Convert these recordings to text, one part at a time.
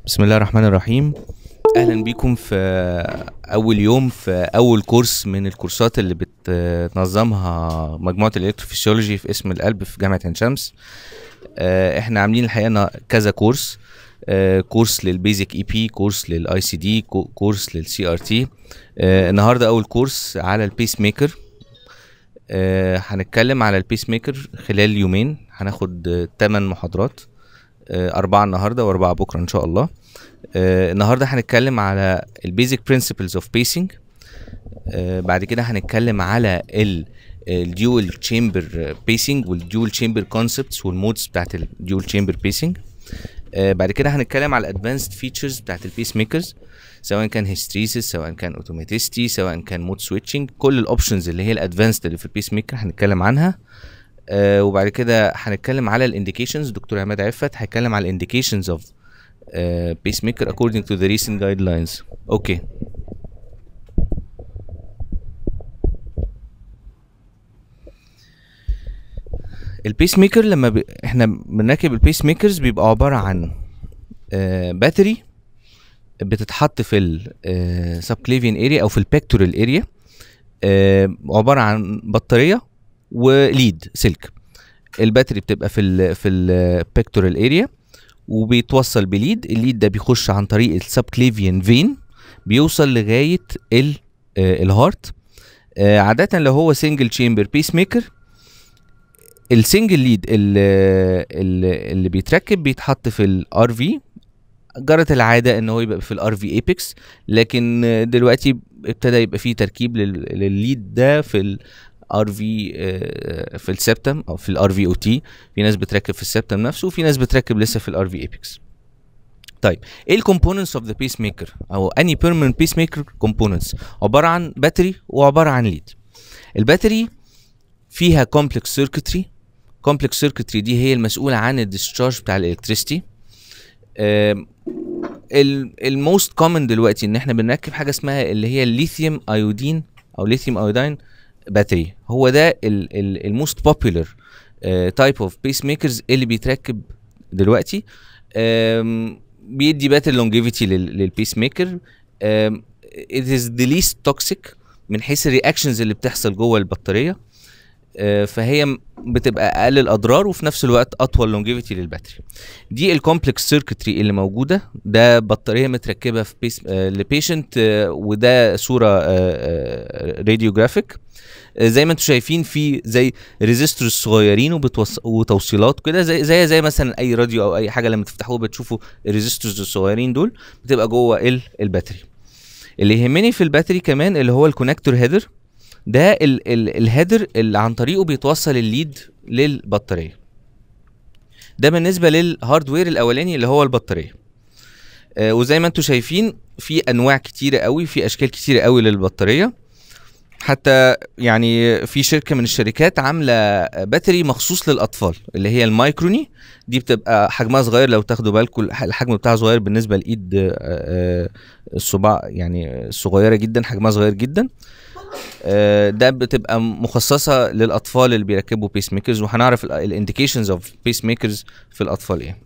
بسم الله الرحمن الرحيم اهلا بيكم في اول يوم في اول كورس من الكورسات اللي بتنظمها مجموعه الالكتروفيسيولوجي في اسم القلب في جامعه عين شمس آه، احنا عاملين الحقيقه كذا كورس آه، كورس للبيزك اي بي كورس للاي سي دي كورس للسي ار تي النهارده اول كورس على البيس ميكر آه، هنتكلم على البيس ميكر خلال يومين هناخد 8 محاضرات آه، أربعة النهاردة وأربعة بكرة إن شاء الله آه، النهاردة هنتكلم على البيزك برنسبلز اوف بيسنج بعد كده هنتكلم على ال الديول تشامبر بيسنج والديول تشامبر كونسبتس والمودز بتاعت الديول تشامبر بيسنج بعد كده هنتكلم على الادفانسد فيتشرز بتاعت البيس ميكرز سواء كان هيستريسيس سواء كان اوتوماتيستي سواء كان مود سويتشنج كل الاوبشنز اللي هي الادفانسد اللي في البيس ميكر هنتكلم عنها آه وبعد كده هنتكلم على الانديكيشنز دكتور عماد عفت هيتكلم على الانديكيشنز اوف بيس ميكر according to the recent guidelines اوكي البيس ميكر لما ب... احنا بنركب البيس ميكرز بيبقى عباره عن آه باتري بتتحط في السبكليفيان اريا او في البيكتورال اريا آه عباره عن بطاريه وليد سلك الباتري بتبقى في ال في البيكتورال اريا وبيتوصل بليد الليد ده بيخش عن طريق السبكليفيان فين بيوصل لغايه ال آه الهارت آه عاده لو هو سنجل تشامبر بيس ميكر السنجل ليد اللي, اللي بيتركب بيتحط في الار في جرت العاده ان هو يبقى في الار في ايبكس لكن دلوقتي ابتدى يبقى فيه تركيب للليد ده في الار في في السبتم او في الار في او تي في ناس بتركب في السبتم نفسه وفي ناس بتركب لسه في الار في ايبكس طيب ايه الكومبوننتس اوف ذا بيس ميكر او اني بيرمننت بيس ميكر كومبوننتس عباره عن باتري وعباره عن ليد الباتري فيها كومبلكس سيركتري كومبلكس سيركتري دي هي المسؤوله عن الديسشارج بتاع الالكتريستي الموست كومن دلوقتي ان احنا بنركب حاجه اسمها اللي هي الليثيوم ايودين او ليثيوم ايودين باتري هو ده الموست بوبولار تايب اوف بيس ميكرز اللي بيتركب دلوقتي بيدي باتر لونجيفيتي للبيس ميكر it is the least toxic من حيث الرياكشنز اللي بتحصل جوه البطاريه فهي بتبقى اقل الاضرار وفي نفس الوقت اطول لونجيفيتي للباتري دي الكومبلكس سيركتري اللي موجوده ده بطاريه متركبه في بيس آه لبيشنت آه وده صوره آه راديوجرافيك زي ما انتم شايفين في زي ريزيستورز صغيرين وبتوص... وتوصيلات كده زي زي زي مثلا اي راديو او اي حاجه لما تفتحوه بتشوفوا الريزيستورز الصغيرين دول بتبقى جوه ال... الباتري اللي يهمني في الباتري كمان اللي هو الكونكتور هيدر ده ال ال الهيدر اللي عن طريقه بيتوصل الليد للبطاريه ده بالنسبه للهاردوير الاولاني اللي هو البطاريه آه وزي ما انتم شايفين في انواع كتيره قوي في اشكال كتيره قوي للبطاريه حتى يعني في شركه من الشركات عامله باتري مخصوص للاطفال اللي هي المايكروني دي بتبقى حجمها صغير لو تاخدوا بالكم الحجم بتاعها صغير بالنسبه لايد الصباع يعني صغيره جدا حجمها صغير جدا ده بتبقى مخصصه للاطفال اللي بيركبوا بيس ميكرز وهنعرف الانديكيشنز اوف بيس ميكرز في الاطفال ايه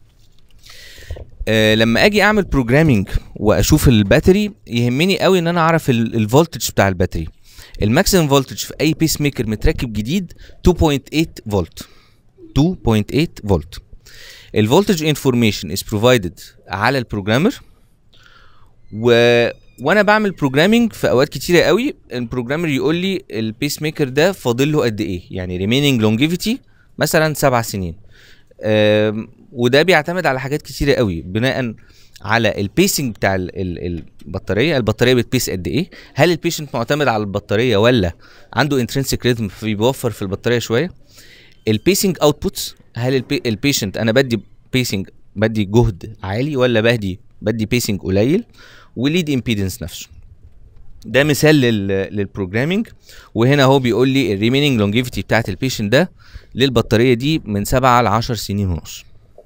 أه لما اجي اعمل بروجرامينج واشوف الباتري يهمني قوي ان انا اعرف الفولتج بتاع الباتري الماكسيمم فولتج في اي بيس ميكر متركب جديد 2.8 فولت 2.8 فولت الفولتج انفورميشن از بروفايدد على البروجرامر و وانا بعمل بروجرامنج في اوقات كتيره قوي البروجرامر يقول لي البيس ميكر ده فاضل له قد ايه يعني ريميننج لونجيفيتي مثلا سبع سنين وده بيعتمد على حاجات كتيره قوي بناء على البيسنج بتاع ال ال البطاريه البطاريه بتبيس قد ايه هل البيشنت معتمد على البطاريه ولا عنده انترنسيك ريتم فبيوفر في البطاريه شويه البيسنج اوتبوتس هل البيشنت انا بدي بيسنج بدي جهد عالي ولا بدي بدي بيسنج قليل وليد امبيدنس نفسه ده مثال للبروجرامينج وهنا هو بيقول لي الريميننج لونجيفيتي بتاعت البيشنت ده للبطاريه دي من 7 ل 10 سنين ونص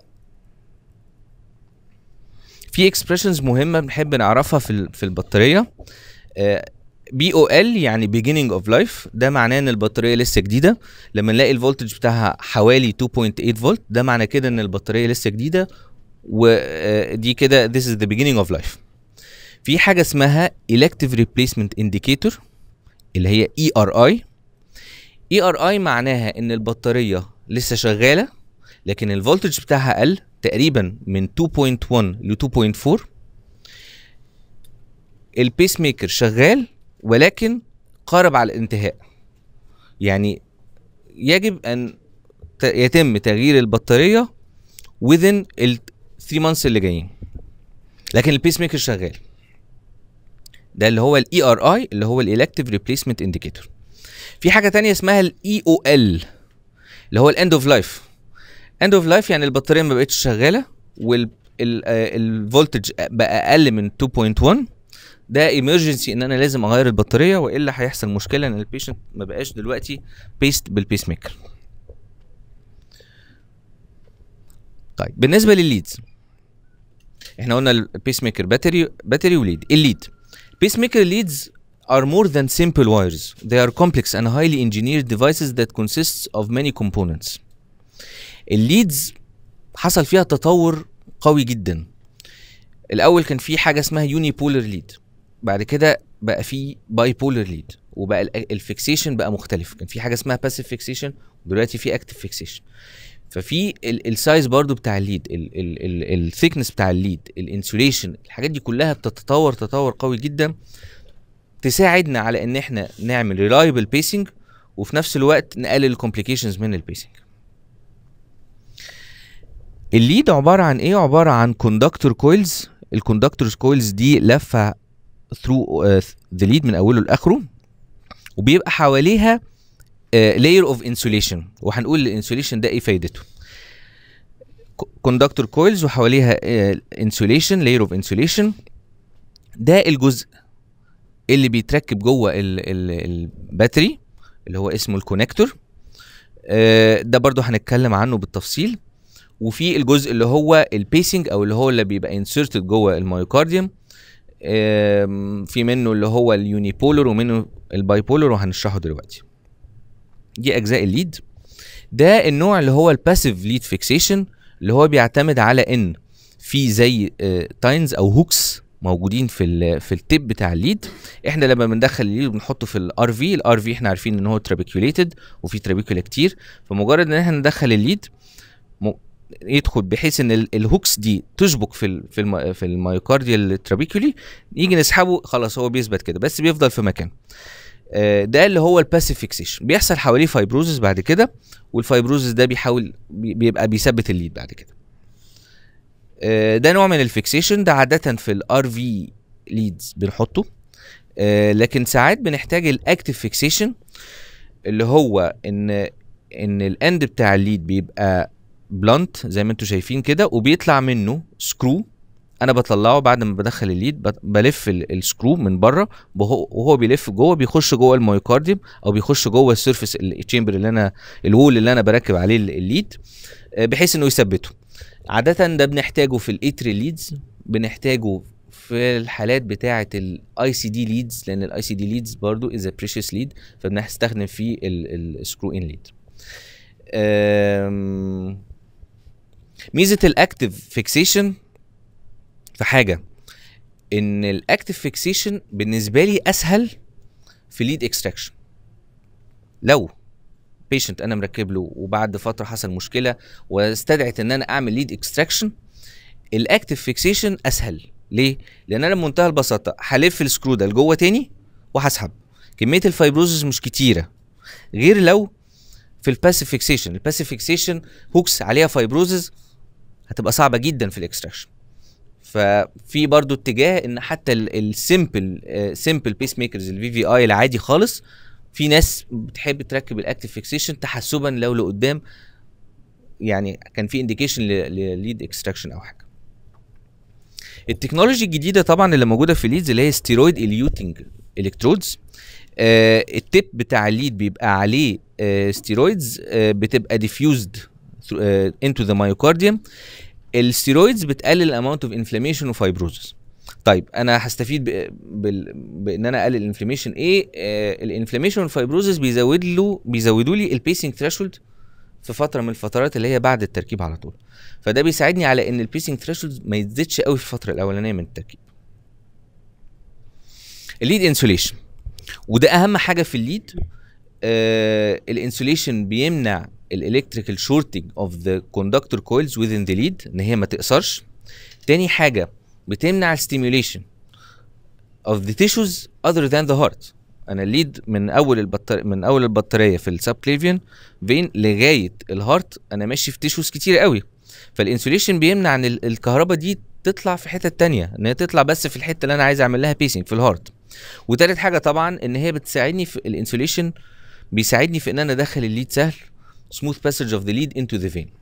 في اكسبريشنز مهمه بنحب نعرفها في في البطاريه بي او ال يعني beginning اوف لايف ده معناه ان البطاريه لسه جديده لما نلاقي الفولتج بتاعها حوالي 2.8 فولت ده معنى كده ان البطاريه لسه جديده ودي كده this is the beginning of life في حاجه اسمها elective replacement indicator اللي هي اي ار اي اي ار اي معناها ان البطاريه لسه شغاله لكن الفولتج بتاعها قل تقريبا من 2.1 ل 2.4 البيس ميكر شغال ولكن قارب على الانتهاء يعني يجب ان ت- يتم تغيير البطاريه within ال 3 months اللي جايين لكن البيس ميكر شغال ده اللي هو الاي ار اي اللي هو الالكتيف ريبليسمنت انديكيتور في حاجه تانية اسمها الاي او ال اللي هو الاند اوف لايف اند اوف لايف يعني البطاريه ما بقتش شغاله والفولتج بقى اقل من 2.1 ده ايمرجنسي ان انا لازم اغير البطاريه والا هيحصل مشكله ان البيشنت ما بقاش دلوقتي بيست بالبيس ميكر طيب بالنسبه للليدز احنا قلنا البيس ميكر باتري باتري وليد الليد بيس ميكر ليدز are more than simple wires they are complex and highly engineered devices that consists of many components الليدز حصل فيها تطور قوي جدا الاول كان في حاجه اسمها يوني بولر ليد بعد كده بقى في باي بولر ليد وبقى ال- الفيكسيشن بقى مختلف كان في حاجه اسمها باسيف فيكسيشن ودلوقتي في اكتف فيكسيشن ففي ال- السايز برضو بتاع الليد الثيكنس بتاع الليد الانسوليشن الحاجات دي كلها بتتطور تطور قوي جدا تساعدنا على ان احنا نعمل ريلايبل بيسنج وفي نفس الوقت نقلل الكومبليكيشنز من البيسنج الليد عباره عن ايه عباره عن كوندكتور كويلز الكوندكتور كويلز دي لفه ثرو ذا ليد من اوله لاخره وبيبقى حواليها لاير اوف انسوليشن وهنقول الانسوليشن ده ايه فايدته كوندكتور كويلز وحواليها انسوليشن لاير اوف انسوليشن ده الجزء اللي بيتركب جوه ال- ال- الباتري اللي هو اسمه الكونكتور آه، ده برضو هنتكلم عنه بالتفصيل وفي الجزء اللي هو البيسنج او اللي هو اللي بيبقى انسرتد جوه الميوكارديوم آم، في منه اللي هو اليونيبولر ومنه البايبولر وهنشرحه دلوقتي دي اجزاء الليد ده النوع اللي هو الباسيف ليد فيكسيشن اللي هو بيعتمد على ان في زي تاينز او هوكس موجودين في ال في التيب بتاع الليد احنا لما بندخل الليد بنحطه في الار في الار في احنا عارفين ان هو ترابيكيوليتد وفي ترابيكولا كتير فمجرد ان احنا ندخل الليد م- يدخل بحيث ان ال- الهوكس دي تشبك في ال في الم في الميوكارديال ترابيكولي يجي نسحبه خلاص هو بيثبت كده بس بيفضل في مكانه آه، ده اللي هو الباسيف فيكسيشن بيحصل حواليه فايبروزس بعد كده والفايبروزس ده بيحاول بي- بيبقى بيثبت الليد بعد كده آه، ده نوع من الفيكسيشن ده عاده في الار في ليدز بنحطه آه، لكن ساعات بنحتاج الاكتف فيكسيشن اللي هو ان ان الاند بتاع الليد بيبقى بلانت زي ما انتم شايفين كده وبيطلع منه سكرو انا بطلعه بعد ما بدخل الليد بت- بلف ال- السكرو من بره وهو وهو بيلف جوه بيخش جوه الميوكارديوم او بيخش جوه السيرفيس التشامبر اللي انا الوول اللي انا بركب عليه ال- الليد آه، بحيث انه يثبته عادة ده بنحتاجه في الايتري ليدز بنحتاجه في الحالات بتاعة الاي سي دي ليدز لان الاي سي دي ليدز برضو از بريشيوس ليد فبنستخدم فيه السكرو ان ليد ميزة الاكتف فيكسيشن في حاجة ان الاكتف فيكسيشن بالنسبة لي اسهل في ليد اكستراكشن لو بيشنت انا مركب له وبعد فتره حصل مشكله واستدعت ان انا اعمل ليد اكستراكشن الاكتف فيكسيشن اسهل ليه لان انا بمنتهى البساطه هلف السكرو ده لجوه تاني وهسحب كميه الفايبروزز مش كتيره غير لو في الباسيف فيكسيشن الباسيف فيكسيشن هوكس عليها فايبروزز هتبقى صعبه جدا في الاكستراكشن ففي برضو اتجاه ان حتى السيمبل سيمبل بيس ميكرز الفي في اي العادي خالص في ناس بتحب تركب الاكتف فيكسيشن تحسبا لو لقدام يعني كان في انديكيشن لليد اكستراكشن او حاجه التكنولوجي الجديده طبعا اللي موجوده في الليدز اللي هي ستيرويد اليوتنج الكترودز آه التيب بتاع الليد بيبقى عليه آه ستيرويدز آه بتبقى ديفيوزد انتو ذا مايوكارديوم الستيرويدز بتقلل الاماونت اوف انفلاميشن وفايبروزس طيب انا هستفيد ب... بال... بان انا اقلل الانفلاميشن ايه آه الانفلاميشن والفايبروزس بيزود له بيزودوا لي البيسنج ثريشولد في فتره من الفترات اللي هي بعد التركيب على طول فده بيساعدني على ان البيسنج ثريشولد ما يزيدش قوي في الفتره الاولانيه من التركيب الليد انسوليشن وده اهم حاجه في الليد آه الانسوليشن بيمنع الالكتريكال شورتنج اوف ذا كوندكتور كويلز within ذا ليد ان هي ما تقصرش تاني حاجه بتمنع الستيميوليشن of the tissues other than the heart انا الليد من اول البطر من اول البطاريه في السب كليفيان فين لغايه الهارت انا ماشي في تيشوز كتير قوي فالانسوليشن بيمنع ان ال- الكهرباء دي تطلع في حته تانية ان هي تطلع بس في الحته اللي انا عايز اعمل لها بيسنج في الهارت وتالت حاجه طبعا ان هي بتساعدني في الانسوليشن بيساعدني في ان انا ادخل الليد سهل smooth passage of the lead into the vein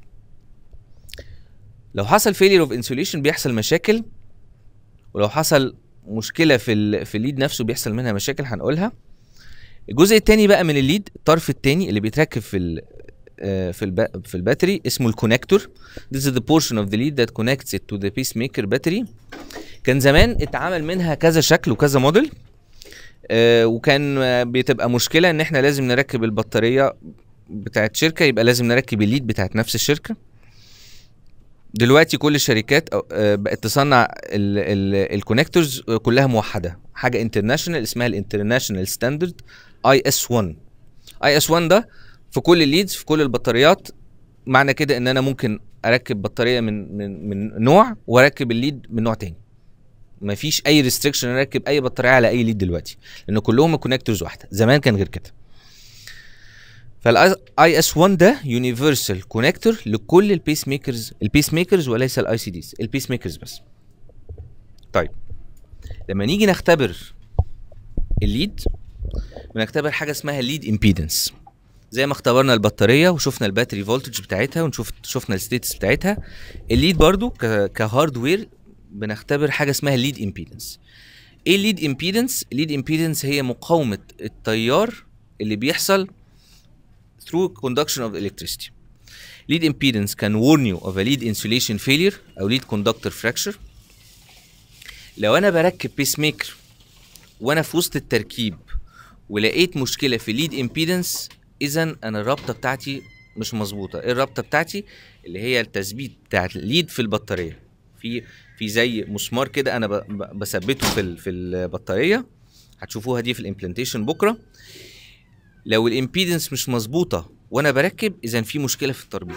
لو حصل failure of insulation بيحصل مشاكل ولو حصل مشكله في ال في الليد نفسه بيحصل منها مشاكل هنقولها الجزء التاني بقى من الليد الطرف التاني اللي بيتركب في ال آه، في الب... في الباتري اسمه الكونكتور This is the portion of the lead that connects it to the pacemaker battery كان زمان اتعمل منها كذا شكل وكذا موديل آه، وكان آه، بتبقى مشكله ان احنا لازم نركب البطاريه بتاعت شركه يبقى لازم نركب الليد بتاعت نفس الشركه دلوقتي كل الشركات أو- آه، بقت تصنع الكونكتورز كلها موحده حاجه انترناشونال اسمها الانترناشونال ستاندرد اي اس 1 اي اس 1 ده في كل الليدز في كل البطاريات معنى كده ان انا ممكن اركب بطاريه من من من نوع واركب الليد من نوع تاني مفيش اي ريستريكشن اركب اي بطاريه على اي ليد دلوقتي لان كلهم كونكتورز واحده زمان كان غير كده فالاي اس 1 ده يونيفرسال كونكتور لكل البيس ميكرز البيس ميكرز وليس الاي سي ديز البيس ميكرز بس طيب لما نيجي نختبر الليد بنختبر حاجه اسمها الليد امبيدنس زي ما اختبرنا البطاريه وشفنا الباتري فولتج بتاعتها ونشوف شفنا الستيتس بتاعتها الليد برضو ك- كهاردوير بنختبر حاجه اسمها الليد امبيدنس ايه الليد امبيدنس الليد امبيدنس هي مقاومه التيار اللي بيحصل through conduction of electricity. Lead impedance can warn you of a lead insulation failure أو lead conductor fracture. لو أنا بركب بيس ميكر وأنا في وسط التركيب ولقيت مشكلة في lead impedance إذا أنا الرابطة بتاعتي مش مظبوطة، إيه الرابطة بتاعتي؟ اللي هي التثبيت بتاعت الليد في البطارية. في في زي مسمار كده أنا ب- ب- بثبته في ال- في البطارية هتشوفوها دي في الامبلانتيشن بكره لو الامبيدنس مش مظبوطه وانا بركب اذا في مشكله في التربيط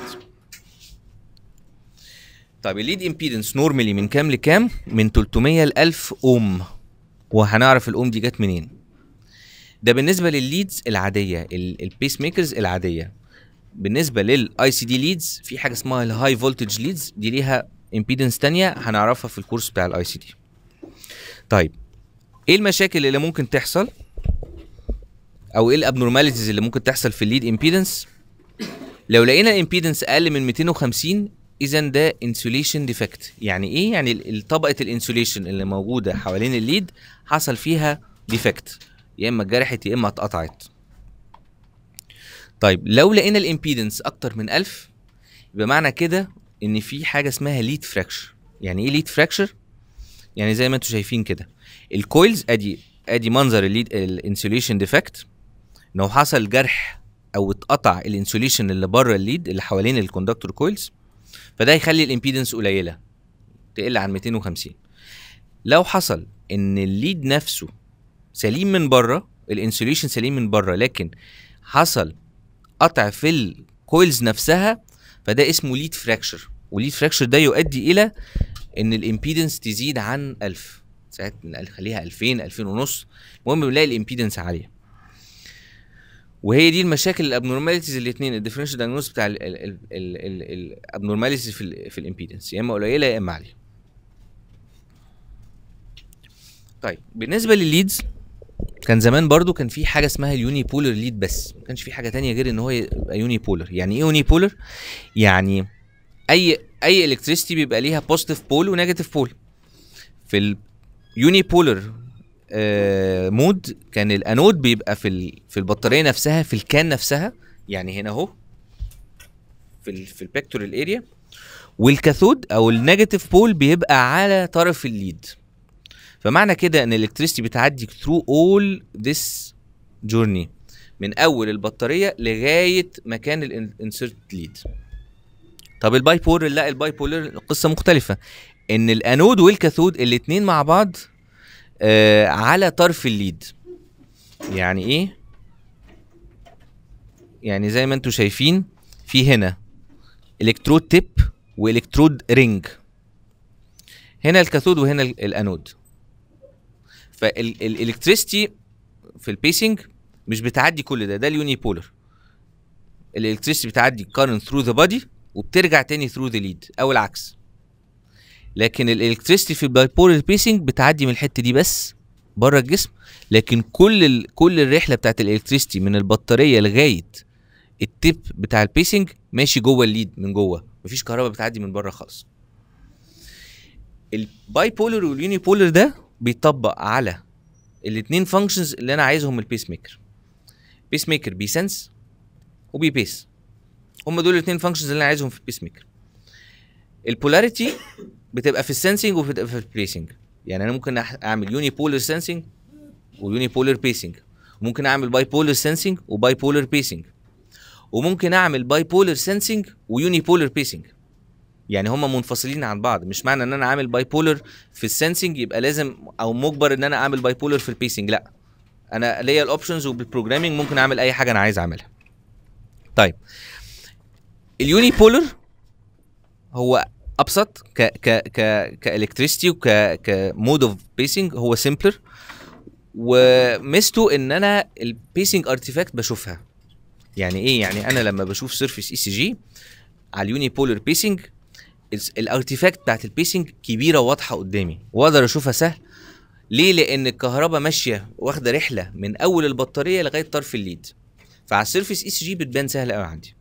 طيب الليد امبيدنس نورمالي من كام لكام من 300 ل 1000 اوم وهنعرف الاوم دي جت منين ده بالنسبه للليدز العاديه البيس ميكرز العاديه بالنسبه للاي سي دي ليدز في حاجه اسمها الهاي فولتج ليدز دي ليها امبيدنس تانية هنعرفها في الكورس بتاع الاي سي دي طيب ايه المشاكل اللي ممكن تحصل او ايه الابنورماليتيز اللي ممكن تحصل في الليد امبيدنس لو لقينا الامبيدنس اقل من 250 اذا ده انسوليشن ديفكت يعني ايه يعني ال- طبقه الانسوليشن اللي موجوده حوالين الليد حصل فيها ديفكت يا اما اتجرحت يا اما اتقطعت طيب لو لقينا الامبيدنس اكتر من 1000 يبقى معنى كده ان في حاجه اسمها ليد فراكشر يعني ايه ليد فراكشر يعني زي ما انتم شايفين كده الكويلز ادي ادي منظر الليد الانسوليشن ديفكت لو حصل جرح او اتقطع الانسوليشن اللي بره الليد اللي حوالين الكوندكتور كويلز فده يخلي الامبيدنس قليله تقل عن 250 لو حصل ان الليد نفسه سليم من بره الانسوليشن سليم من بره لكن حصل قطع في الكويلز نفسها فده اسمه ليد فراكشر وليد فراكشر ده يؤدي الى ان الامبيدنس تزيد عن 1000 ساعات نخليها 2000 2000 ونص المهم بنلاقي الامبيدنس عاليه وهي دي المشاكل الابنورماليتيز الاثنين الديفرنشال دايجنوز بتاع الابنورماليتيز في ال في الامبيدنس يا اما قليله يا اما عاليه طيب بالنسبه للليدز كان زمان برضو كان في حاجه اسمها اليوني بولر ليد بس ما كانش في حاجه تانية غير ان هو يبقى يوني بولر يعني ايه يوني بولر يعني اي اي الكتريستي بيبقى ليها بوزيتيف بول ونيجاتيف بول في اليوني بولر مود كان الانود بيبقى في ال- في البطاريه نفسها في الكان نفسها يعني هنا اهو في ال في البيكتورال اريا والكاثود او النيجاتيف بول بيبقى على طرف الليد فمعنى كده ان الالكتريستي بتعدي through all this journey من اول البطاريه لغايه مكان الانسرت ليد طب الباي بولر لا الباي بولر قصه مختلفه ان الانود والكاثود الاتنين مع بعض آه على طرف الليد يعني ايه يعني زي ما انتم شايفين في هنا الكترود تيب والكترود رينج هنا الكاثود وهنا ال- الانود فالالكتريستي في البيسنج مش بتعدي كل ده ده اليوني بولر الالكتريستي بتعدي current through the body وبترجع تاني through the lead او العكس لكن الالكتريستي في البايبولر بيسنج بتعدي من الحته دي بس بره الجسم لكن كل ال... كل الرحله بتاعت الالكتريستي من البطاريه لغايه التيب بتاع البيسنج ماشي جوه الليد من جوه مفيش كهرباء بتعدي من بره خالص الباي بولر واليوني بولر ده بيطبق على الاثنين فانكشنز اللي انا عايزهم من البيس ميكر البيس ميكر بيسنس وبيبيس هم دول الاثنين فانكشنز اللي انا عايزهم في البيس ميكر البولاريتي بتبقى في السنسنج وبتبقى في البيسنج يعني انا ممكن أح- اعمل يوني بولر سنسنج ويوني بولر بيسنج ممكن اعمل باي بولر سنسنج وباي بولر بيسنج وممكن اعمل باي بولر سنسنج ويوني بولر بيسنج يعني هما منفصلين عن بعض مش معنى ان انا عامل باي بولر في السنسنج يبقى لازم او مجبر ان انا اعمل باي بولر في البيسنج لا انا ليا الاوبشنز وبالبروجرامينج ممكن اعمل اي حاجه انا عايز اعملها طيب اليوني بولر هو ابسط ك ك ك كالكتريستي وك كمود اوف بيسنج هو سيمبلر وميزته ان انا البيسنج ارتيفاكت بشوفها يعني ايه يعني انا لما بشوف سيرفيس اي سي جي على اليوني بولر بيسنج الارتيفاكت بتاعت البيسنج كبيره واضحه قدامي واقدر اشوفها سهل ليه لان الكهرباء ماشيه واخده رحله من اول البطاريه لغايه طرف الليد فعلى السيرفيس اي سي جي بتبان سهل قوي عندي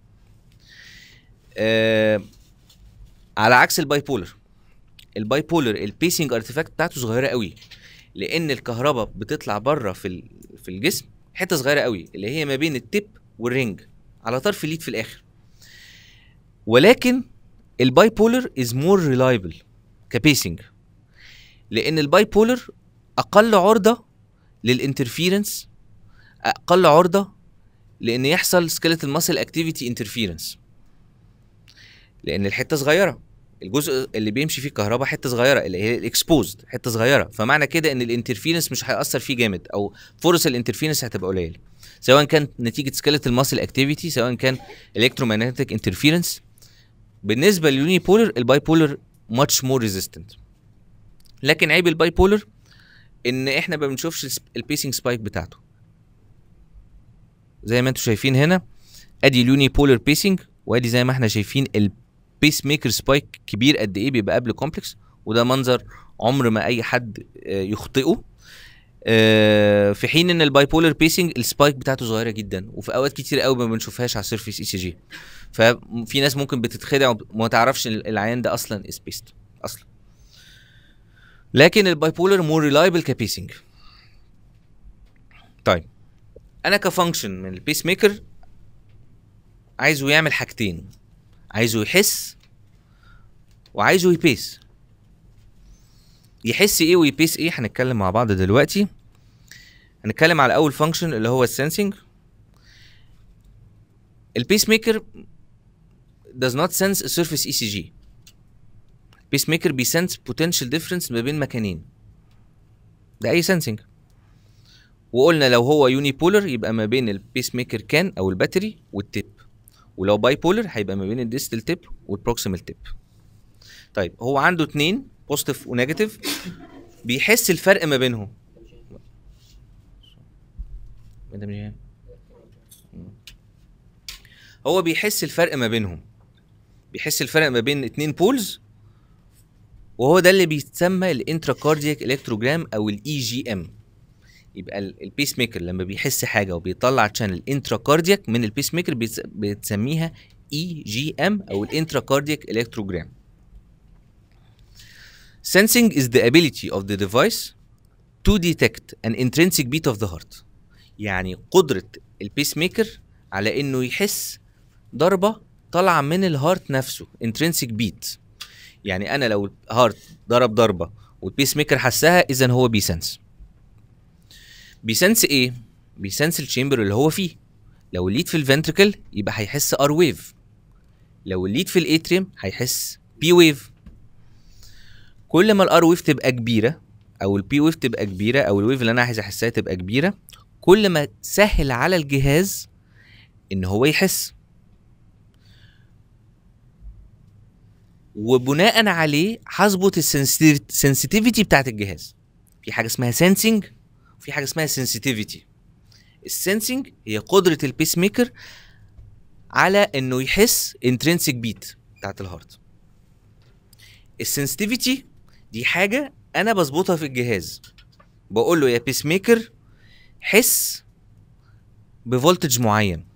آه على عكس الباي بولر الباي بولر البيسنج ارتيفاكت بتاعته صغيره قوي لان الكهرباء بتطلع بره في ال- في الجسم حته صغيره قوي اللي هي ما بين التيب والرينج على طرف الليد في الاخر ولكن الباي بولر از مور ريلايبل كبيسنج لان الباي بولر اقل عرضه للانترفيرنس اقل عرضه لان يحصل سكيلتال ماسل اكتيفيتي انترفيرنس لان الحته صغيره الجزء اللي بيمشي فيه الكهرباء حته صغيره اللي هي الاكسبوزد حته صغيره فمعنى كده ان الانترفيرنس مش هياثر فيه جامد او فرص الانترفيرنس هتبقى قليله سواء كان نتيجه سكيلتال ماسل اكتيفيتي سواء كان الكترومagnetic انترفيرنس بالنسبه لليوني بولر الباي بولر ماتش مور ريزيستنت لكن عيب الباي بولر ان احنا ما بنشوفش البيسنج سبايك بتاعته زي ما انتم شايفين هنا ادي اليوني بولر بيسنج وادي زي ما احنا شايفين البيس ميكر سبايك كبير قد ايه بيبقى قبل كومبلكس وده منظر عمر ما اي حد آه، يخطئه آه، في حين ان الباي بولر بيسنج السبايك بتاعته صغيره جدا وفي اوقات كتير قوي ما بنشوفهاش على السيرفيس اي سي جي ففي ناس ممكن بتتخدع وما تعرفش ان العيان ده اصلا سبيست اصلا لكن الباي بولر مور ريلايبل كبيسنج طيب انا كفانكشن من البيس ميكر عايزه يعمل حاجتين عايزه يحس وعايزه يبيس يحس ايه ويبيس ايه هنتكلم مع بعض دلوقتي هنتكلم على اول فانكشن اللي هو السنسنج البيس ميكر does not sense a surface ECG البيس ميكر بيسنس potential difference ما بين مكانين ده اي سنسنج وقلنا لو هو يوني بولر يبقى ما بين البيس ميكر كان او الباتري والتيب ولو باي بولر هيبقى ما بين الديستال تيب والبروكسيمال تيب طيب هو عنده اتنين بوزيتيف ونيجاتيف بيحس الفرق ما بينهم انت مش فاهم؟ هو بيحس الفرق ما بينهم بيحس الفرق ما بين اتنين بولز وهو ده اللي بيتسمى الانترا كاردياك الكتروجرام او الاي جي ام يبقى ال- البيس ميكر لما بيحس حاجه وبيطلع تشانل انترا كاردياك من البيس ميكر بيتس- بتسميها اي جي ام او الانترا كاردياك الكتروجرام Sensing is the ability of the device to detect an intrinsic beat of the heart. يعني قدرة البيس ميكر على انه يحس ضربة طالعة من الهارت نفسه intrinsic beat. يعني انا لو الهارت ضرب ضربة والبيس ميكر حسها اذا هو بيسنس. بيسنس ايه؟ بيسنس الشامبر اللي هو فيه لو الليد في الفنتركل يبقى هيحس ار ويف لو الليد في الاتريوم هيحس بي ويف كل ما الار ويف تبقى كبيره او البي ويف تبقى كبيره او الويف اللي انا عايز احسها تبقى كبيره كل ما سهل على الجهاز ان هو يحس وبناء عليه هظبط السنسيتيفيتي بتاعت الجهاز في حاجه اسمها سensing وفي حاجه اسمها سنسيتيفيتي السنسنج هي قدره البيس ميكر على انه يحس انترنسيك بيت بتاعت الهارت السنسيتيفيتي دي حاجه انا بظبطها في الجهاز بقول له يا بيس ميكر حس بفولتج معين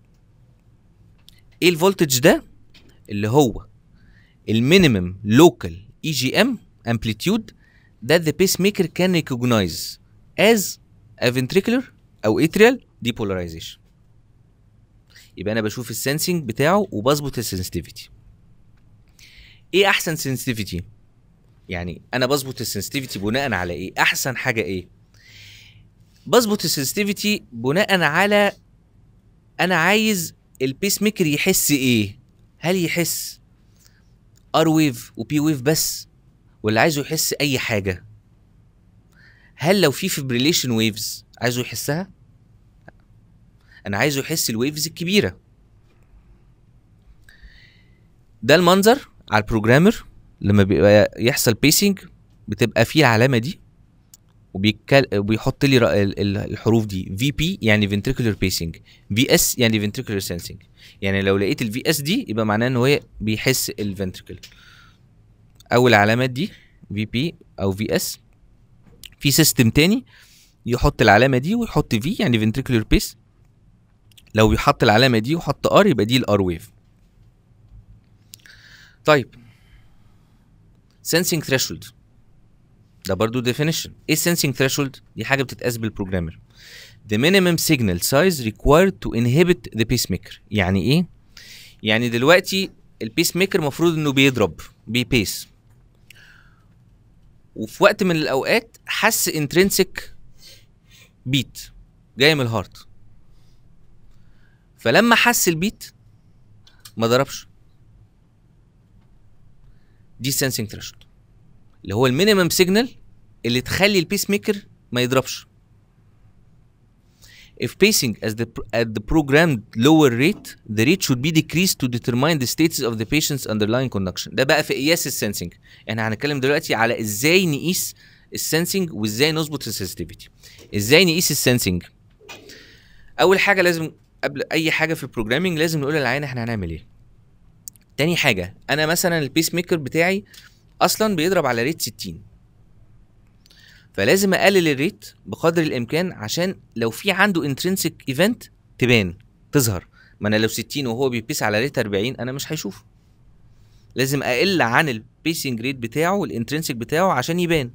ايه الفولتج ده اللي هو المينيمم لوكال اي جي ام امبليتيود that the pacemaker can recognize as a ventricular او atrial depolarization يبقى انا بشوف السنسنج بتاعه وبظبط السنسيتيفيتي ايه احسن سنسيتيفيتي يعني انا بظبط السنسيتيفيتي بناء على ايه احسن حاجه ايه بظبط السنسيتيفيتي بناء على انا عايز البيس ميكر يحس ايه هل يحس ار ويف وبي ويف بس ولا عايزه يحس اي حاجه هل لو في فيبريليشن ويفز عايزه يحسها انا عايزه يحس الويفز الكبيره ده المنظر على البروجرامر لما بيبقى يحصل بيسنج بتبقى فيه العلامه دي وبيكل... وبيحط لي الحروف دي في بي يعني فنتريكولار بيسنج في اس يعني فنتريكولار سنسنج يعني لو لقيت الفي اس دي يبقى معناه ان هو بيحس الفنتريكل اول علامات دي في بي او في اس في سيستم تاني يحط العلامه دي ويحط في يعني فنتريكولار بيس لو بيحط العلامه دي وحط ار يبقى دي الار ويف طيب sensing threshold ده برضو definition ايه sensing threshold دي حاجه بتتقاس بالبروجرامر the minimum signal size required to inhibit the pacemaker يعني ايه يعني دلوقتي البيس ميكر المفروض انه بيضرب بيبيس وفي وقت من الاوقات حس انترنسك بيت جاي من الهارت فلما حس البيت ما ضربش دي سنسنج ثريشولد اللي هو المينيمم سيجنال اللي تخلي البيس ميكر ما يضربش If pacing as the, at the programmed lower rate, the rate should be decreased to determine the status of the patient's underlying conduction. ده بقى في قياس السنسنج. احنا هنتكلم دلوقتي على ازاي نقيس السنسنج وازاي نظبط السنسيتيفيتي. ازاي نقيس السنسنج؟ اول حاجه لازم قبل اي حاجه في البروجرامينج لازم نقول للعيان احنا هنعمل ايه. تاني حاجه انا مثلا البيس ميكر بتاعي اصلا بيضرب على ريت 60 فلازم اقلل الريت بقدر الامكان عشان لو في عنده انترنسك ايفنت تبان تظهر ما انا لو 60 وهو بيبيس على ريت 40 انا مش هيشوفه لازم اقل عن البيسنج ريت بتاعه الانترنسك بتاعه عشان يبان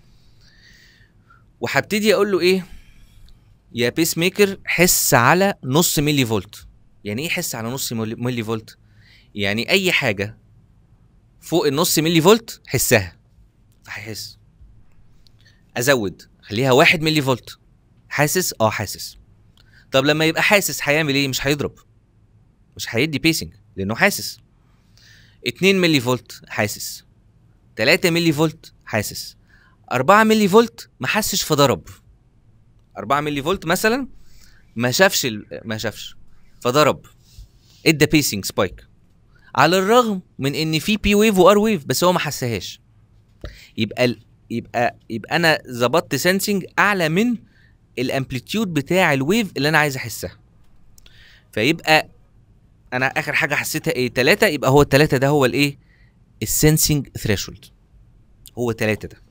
وهبتدي اقول له ايه يا بيس ميكر حس على نص ملي فولت يعني ايه حس على نص ملي فولت يعني اي حاجه فوق النص ملي فولت حسها فهيحس ازود خليها واحد ملي فولت حاسس اه حاسس طب لما يبقى حاسس هيعمل ايه مش هيضرب مش هيدي بيسنج لانه حاسس 2 ملي فولت حاسس 3 ملي فولت حاسس 4 ملي فولت ما حسش فضرب 4 ملي فولت مثلا ما شافش ال... ما شافش فضرب ادى بيسنج سبايك على الرغم من ان في بي ويف وار ويف بس هو ما حسهاش يبقى ال... يبقى يبقى انا ظبطت سنسنج اعلى من الامبليتيود بتاع الويف اللي انا عايز احسها فيبقى انا اخر حاجه حسيتها ايه 3 يبقى هو التلاتة ده هو الايه السنسنج ثريشولد هو تلاتة ده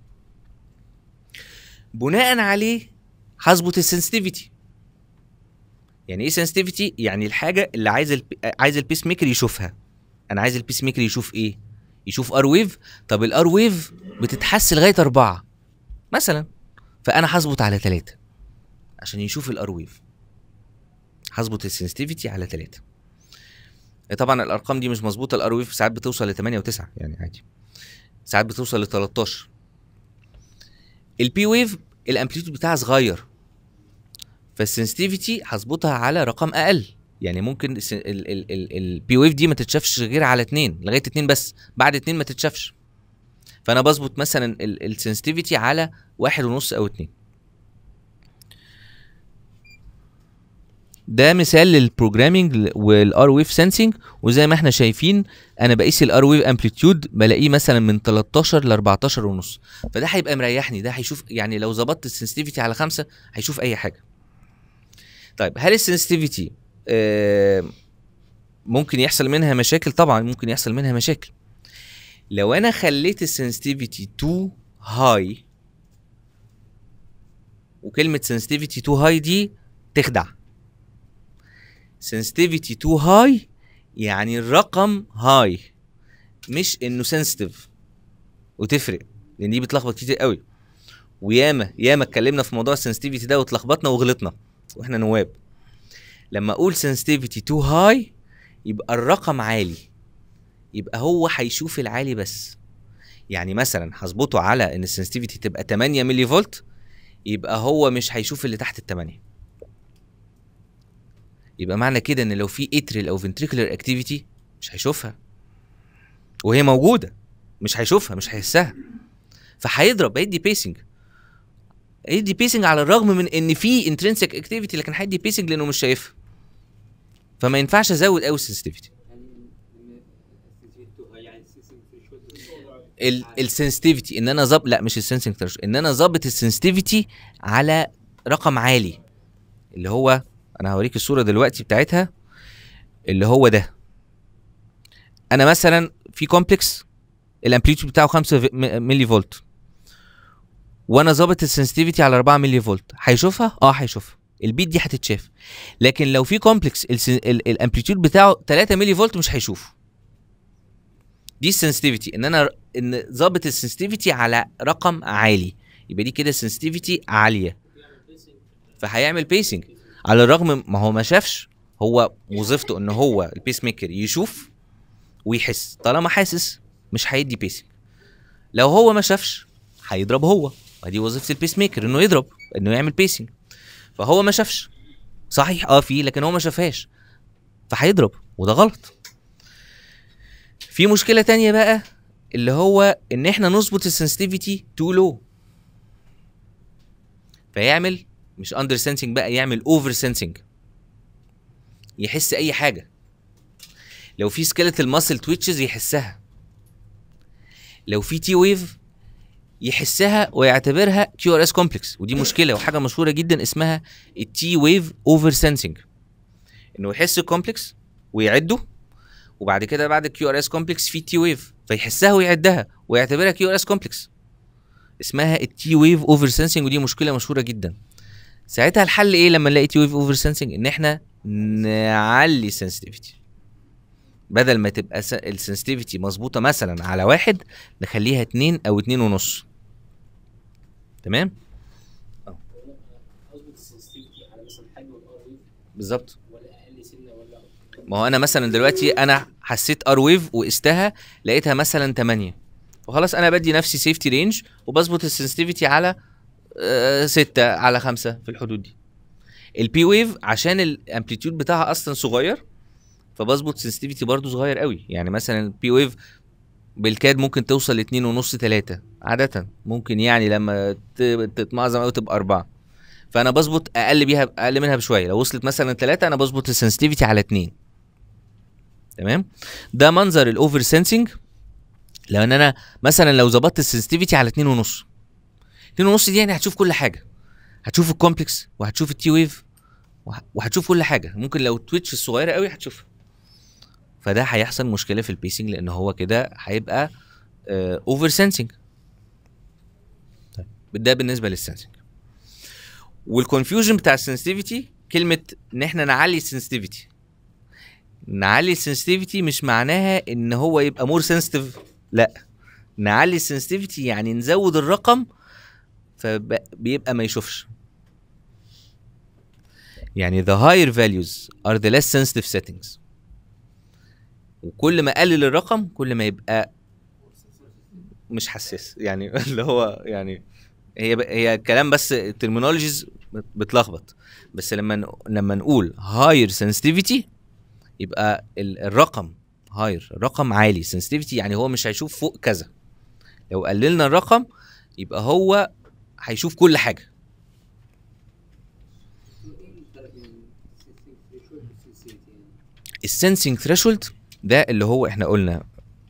بناء عليه هظبط السنسيتيفيتي يعني ايه سنسيتيفيتي يعني الحاجه اللي عايز الب... عايز البيس ميكر يشوفها انا عايز البيس ميكر يشوف ايه يشوف ار ويف طب الار ويف بتتحس لغايه أربعة مثلا فانا هظبط على ثلاثة عشان يشوف الار ويف هظبط السنسيتيفيتي على ثلاثة طبعا الارقام دي مش مظبوطه الار ويف ساعات بتوصل ل 8 و9 يعني عادي ساعات بتوصل ل 13 البي ويف الامبليتيود بتاعها صغير فالسنسيتيفيتي هظبطها على رقم اقل يعني ممكن البي ويف دي ما تتشافش غير على اتنين لغايه اتنين بس بعد اتنين ما تتشافش فانا بظبط مثلا السنسيتيفيتي على واحد ونص او اتنين ده مثال للبروجرامينج والار ويف سنسنج وزي ما احنا شايفين انا بقيس الار ويف امبليتيود بلاقيه مثلا من 13 ل 14 ونص فده هيبقى مريحني ده هيشوف يعني لو ظبطت السنسيتيفيتي على خمسة هيشوف اي حاجه طيب هل السنسيتيفيتي آه ممكن يحصل منها مشاكل طبعا ممكن يحصل منها مشاكل لو انا خليت السنسيتيفيتي تو هاي وكلمه سنسيتيفيتي تو هاي دي تخدع sensitivity too high يعني الرقم هاي مش انه sensitive وتفرق لان دي بتلخبط كتير قوي وياما ياما اتكلمنا في موضوع السنسيتيفيتي ده واتلخبطنا وغلطنا واحنا نواب لما اقول sensitivity too high يبقى الرقم عالي يبقى هو هيشوف العالي بس يعني مثلا هظبطه على ان السنسيتيفيتي تبقى 8 ملي فولت يبقى هو مش هيشوف اللي تحت ال 8 يبقى معنى كده ان لو في اتريال او فنتريكولار اكتيفيتي مش هيشوفها وهي موجوده مش هيشوفها مش هيحسها فهيضرب هيدي بيسنج هيدي بيسنج على الرغم من ان في انترنسك اكتيفيتي لكن هيدي بيسنج لانه مش شايفها فما ينفعش ازود قوي السنسيتيفيتي السنسيتيفيتي ان انا ظابط لا مش السنسنج ان انا ظابط السنسيتيفيتي على رقم عالي اللي هو انا هوريك الصوره دلوقتي بتاعتها اللي هو ده انا مثلا في كومبلكس الامبليتيود بتاعه 5 ملي فولت وانا ظابط السنسيتيفيتي على 4 ملي فولت هيشوفها اه هيشوفها البيت دي هتتشاف لكن لو في كومبلكس الامبليتيود بتاعه 3 ملي فولت مش هيشوفه دي السنسيتيفيتي ان انا ان ظابط السنسيتيفيتي على رقم عالي يبقى دي كده سنسيتيفيتي عاليه فهيعمل بيسنج على الرغم ما هو ما شافش هو وظيفته ان هو البيس ميكر يشوف ويحس طالما حاسس مش هيدي بيسنج لو هو ما شافش هيضرب هو ودي وظيفه البيس ميكر انه يضرب انه يعمل بيسنج فهو ما شافش صحيح اه في لكن هو ما شافهاش فهيضرب وده غلط في مشكله تانية بقى اللي هو ان احنا نظبط السنسيتيفيتي تو لو فيعمل مش اندر سنسنج بقى يعمل اوفر سنسنج يحس اي حاجه لو في سكيلتال ماسل تويتشز يحسها لو في تي ويف يحسها ويعتبرها كيو ار اس كومبلكس ودي مشكله وحاجه مشهوره جدا اسمها التي ويف اوفر سنسنج انه يحس الكومبلكس ويعده وبعد كده بعد الكيو ار اس كومبلكس في تي ويف فيحسها ويعدها ويعتبرها كيو ار اس كومبلكس اسمها التي ويف اوفر سنسنج ودي مشكله مشهوره جدا ساعتها الحل ايه لما نلاقي تي ويف اوفر سنسنج ان احنا نعلي السنسيتيفيتي بدل ما تبقى السنسيتيفيتي مظبوطه مثلا على واحد نخليها اتنين او اتنين ونص تمام بالظبط ما هو انا مثلا دلوقتي انا حسيت ار ويف وقستها لقيتها مثلا 8 وخلاص انا بدي نفسي سيفتي رينج وبظبط السنسيتيفيتي على آه، ستة على خمسة في الحدود دي البي ويف عشان الامبليتيود بتاعها اصلا صغير فبظبط سنسيتيفيتي برضو صغير قوي يعني مثلا البي ويف بالكاد ممكن توصل لاتنين ونص تلاتة عادة ممكن يعني لما تتمعظم قوي تبقى أربعة فأنا بظبط أقل بيها أقل منها بشوية لو وصلت مثلا تلاتة أنا بظبط السنسيتيفيتي على اتنين تمام ده منظر الأوفر سنسنج لأن أنا مثلا لو ظبطت السنسيتيفيتي على اتنين ونص اتنين ونص دي يعني هتشوف كل حاجه هتشوف الكومبلكس وهتشوف التي ويف وهتشوف كل حاجه ممكن لو تويتش الصغيره قوي هتشوفها فده هيحصل مشكله في البيسنج لان هو كده هيبقى اوفر سنسنج طيب ده بالنسبه للسنسنج والكونفيوجن بتاع السنسيتيفيتي كلمه ان احنا نعلي السنسيتيفيتي نعلي السنسيتيفيتي مش معناها ان هو يبقى مور سنسيتيف لا نعلي السنسيتيفيتي يعني نزود الرقم فبيبقى ما يشوفش يعني the higher values are the less sensitive settings وكل ما قلل الرقم كل ما يبقى مش حساس يعني اللي هو يعني هي هي كلام بس الترمينولوجيز بت- بتلخبط بس لما ن- لما نقول هاير سنسيتيفيتي يبقى ال- الرقم هاير رقم عالي سنسيتيفيتي يعني هو مش هيشوف فوق كذا لو قللنا الرقم يبقى هو هيشوف كل حاجه السنسنج ثريشولد ده اللي هو احنا قلنا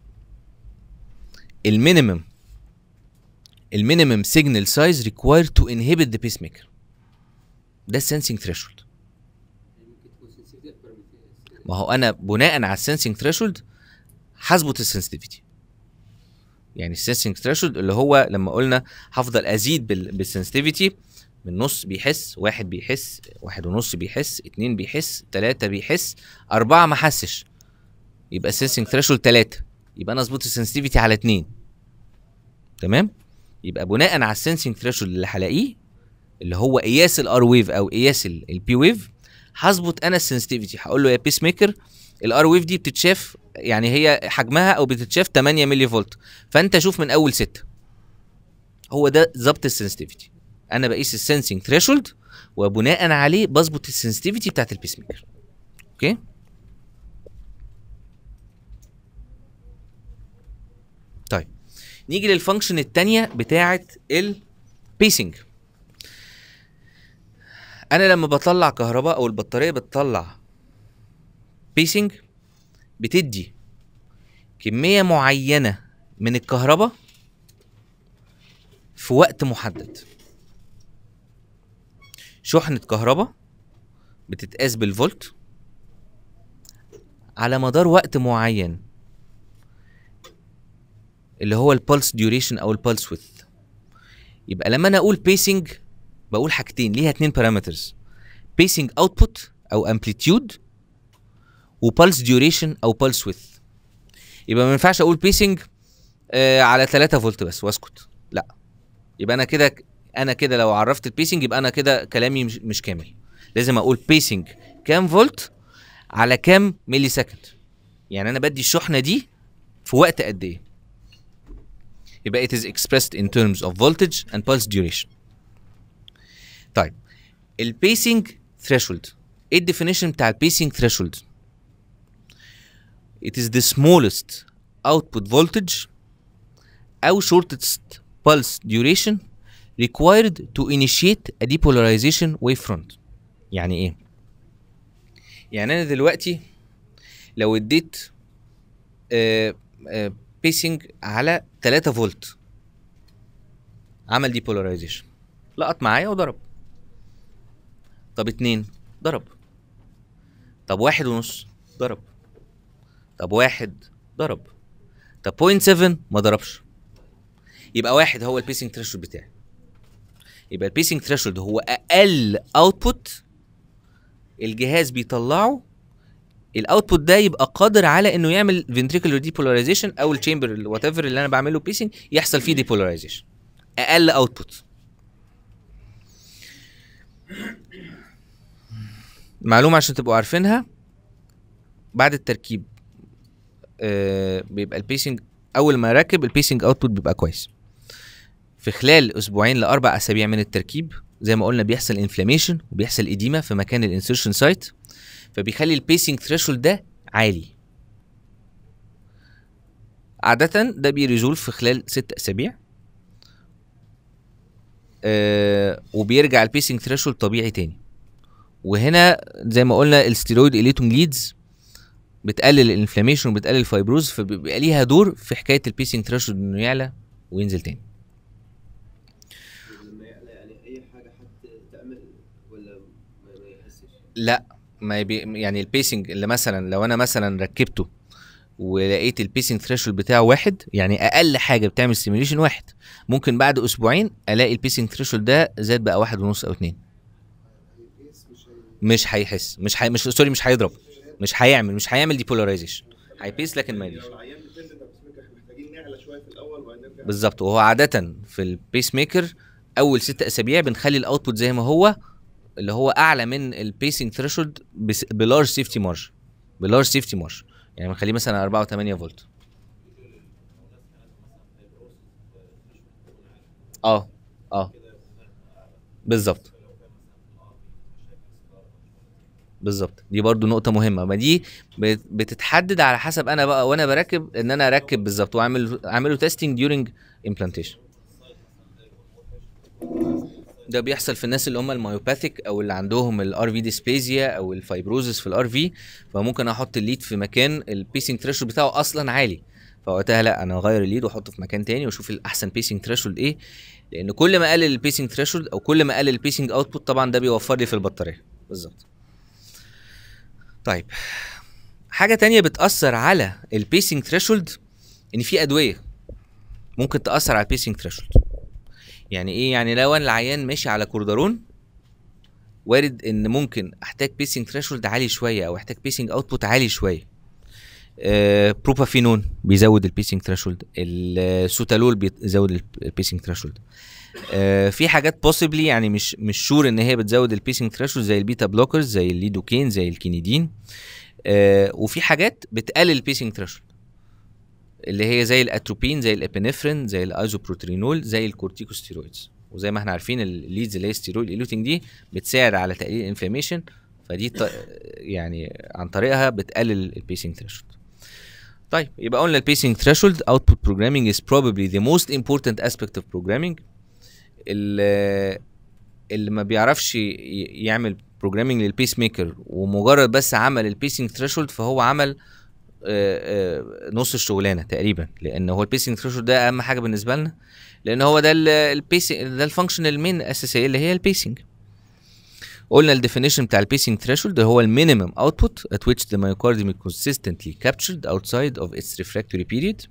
المينيمم المينيمم سيجنال سايز ريكوايرد تو انهبت ذا بيس ميكر ده السنسنج ثريشولد ما هو انا بناء على السنسنج ثريشولد هظبط السنسيتيفيتي يعني السنسنج ثريشولد اللي هو لما قلنا هفضل ازيد بال- بالسنسيتيفيتي من نص بيحس واحد بيحس واحد ونص بيحس اتنين بيحس تلاتة بيحس أربعة ما حسش يبقى السنسنج ثريشولد تلاتة يبقى أنا أظبط السنسيتيفيتي على اتنين تمام يبقى بناء على السنسنج ثريشولد اللي هلاقيه اللي هو قياس الار ويف او قياس البي ويف هظبط انا السنسيتيفيتي هقول له يا بيس ميكر الار ويف دي بتتشاف يعني هي حجمها او بتتشاف 8 ملي فولت فانت شوف من اول 6 هو ده ظبط السنسيتيفيتي انا بقيس السنسنج ثريشولد وبناء عليه بظبط السنسيتيفيتي بتاعت البيس ميكر اوكي طيب نيجي للفانكشن التانية بتاعت البيسنج انا لما بطلع كهرباء او البطاريه بتطلع بيسنج بتدي كميه معينه من الكهرباء في وقت محدد شحنه كهرباء بتتقاس بالفولت على مدار وقت معين اللي هو البلس ديوريشن او البلس ويث يبقى لما انا اقول بيسنج بقول حاجتين ليها اتنين بارامترز بيسنج اوتبوت او امبليتيود وبلس ديوريشن او بلس ويث يبقى ما ينفعش اقول بيسنج آه على 3 فولت بس واسكت لا يبقى انا كده انا كده لو عرفت البيسنج يبقى انا كده كلامي مش, مش كامل لازم اقول بيسنج كام فولت على كام ملي سكند يعني انا بدي الشحنه دي في وقت قد ايه يبقى it is expressed in terms of voltage and pulse duration طيب البيسنج ثريشولد ايه الديفينيشن بتاع البيسنج ثريشولد it is the smallest output voltage او shortest pulse duration required to initiate a depolarization wavefront يعني ايه يعني انا دلوقتي لو اديت بيسنج على 3 فولت عمل ديبولاريزيشن لقط معايا وضرب طب اتنين ضرب طب واحد ونص ضرب طب واحد ضرب طب بوينت 7 ما ضربش يبقى واحد هو البيسنج ثريشولد بتاعي يبقى البيسنج ثريشولد هو اقل اوتبوت الجهاز بيطلعه الاوتبوت ده يبقى قادر على انه يعمل فنتريكولار ديبولاريزيشن او الشامبر وات ايفر اللي انا بعمله بيسنج يحصل فيه ديبولاريزيشن اقل اوتبوت معلومه عشان تبقوا عارفينها بعد التركيب آه بيبقى البيسنج اول ما راكب البيسنج اوتبوت بيبقى كويس في خلال اسبوعين لاربع اسابيع من التركيب زي ما قلنا بيحصل انفلاميشن وبيحصل اديمه في مكان الانسرشن سايت فبيخلي البيسنج ثريشولد ده عالي عادة ده بيريزولف في خلال ست أسابيع آه وبيرجع البيسنج ثريشولد طبيعي تاني وهنا زي ما قلنا الستيرويد اليتون ليدز بتقلل الانفلاميشن وبتقلل الفايبروز فبيبقى ليها دور في حكايه البيسنج ثريشولد انه يعلى وينزل تاني لما يعلى يعني اي حاجه حد تعمل ولا ما ما يحسش لا ما يبي يعني البيسنج اللي مثلا لو انا مثلا ركبته ولقيت البيسنج ثريشولد بتاعه واحد يعني اقل حاجه بتعمل ستيميوليشن واحد ممكن بعد اسبوعين الاقي البيسنج ثريشولد ده زاد بقى واحد ونص او اتنين مش هيحس مش حي... مش سوري مش هيضرب مش هيعمل مش هيعمل ديبولاريزيشن هيبيس لكن ما يديش لو العيان ديبندنت على البيس ميكر احنا محتاجين نعلى شويه في الاول وبعدين نرجع بالظبط وهو عاده في البيس ميكر اول ست اسابيع بنخلي الاوتبوت زي ما هو اللي هو اعلى من البيسنج ثريشولد بلارج سيفتي مارج بلارج سيفتي مارج يعني بنخليه مثلا 4 و8 فولت اه اه بالظبط بالظبط دي برضو نقطة مهمة ما دي بت- بتتحدد على حسب انا بقى وانا بركب ان انا اركب بالظبط واعمل اعمله تيستنج ديورنج امبلانتيشن ده بيحصل في الناس اللي هم المايوباثيك او اللي عندهم الار في ديسبيزيا او الفايبروزس في الار في فممكن احط الليد في مكان البيسنج ثريشولد بتاعه اصلا عالي فوقتها لا انا اغير الليد واحطه في مكان تاني واشوف الاحسن بيسنج ثريشولد ايه لان كل ما اقلل البيسنج ثريشولد او كل ما اقلل البيسنج اوتبوت طبعا ده بيوفر لي في البطاريه بالظبط طيب حاجه تانية بتاثر على البيسنج ثريشولد ان في ادويه ممكن تاثر على البيسنج ثريشولد يعني ايه يعني لو انا العيان ماشي على كوردرون وارد ان ممكن احتاج بيسنج ثريشولد عالي شويه او احتاج بيسنج اوتبوت عالي شويه آه بروبافينون بيزود البيسنج ثريشولد السوتالول بيزود البيسنج ثريشولد آه في حاجات بوسيبلي يعني مش مش شور ان هي بتزود البيسنج ثريشولد زي البيتا بلوكرز زي الليدوكين زي الكينيدين آه وفي حاجات بتقلل البيسنج ثريشولد اللي هي زي الاتروبين زي الابنفرين زي الايزوبروترينول زي الكورتيكوستيرويدز وزي ما احنا عارفين الليدز اللي هي ستيرويد ايلوتنج دي بتساعد على تقليل الانفلاميشن فدي ط... يعني عن طريقها بتقلل البيسنج ثريشولد طيب يبقى قلنا البيسنج ثريشولد اوتبوت بروجرامينج از probably the most important aspect of programming اللي, اللي ما بيعرفش ي- يعمل بروجرامينج للبيس ميكر ومجرد بس عمل البيسنج ثريشولد فهو عمل آه، آه، نص الشغلانه تقريبا لان هو البيسنج ثريشولد ده اهم حاجه بالنسبه لنا لان هو ده البيسنج ده الفانكشن المين الاساسيه اللي هي البيسنج قلنا الديفينيشن بتاع البيسنج ثريشولد هو المينيمم اوتبوت at which the myocardium is consistently captured outside of its refractory period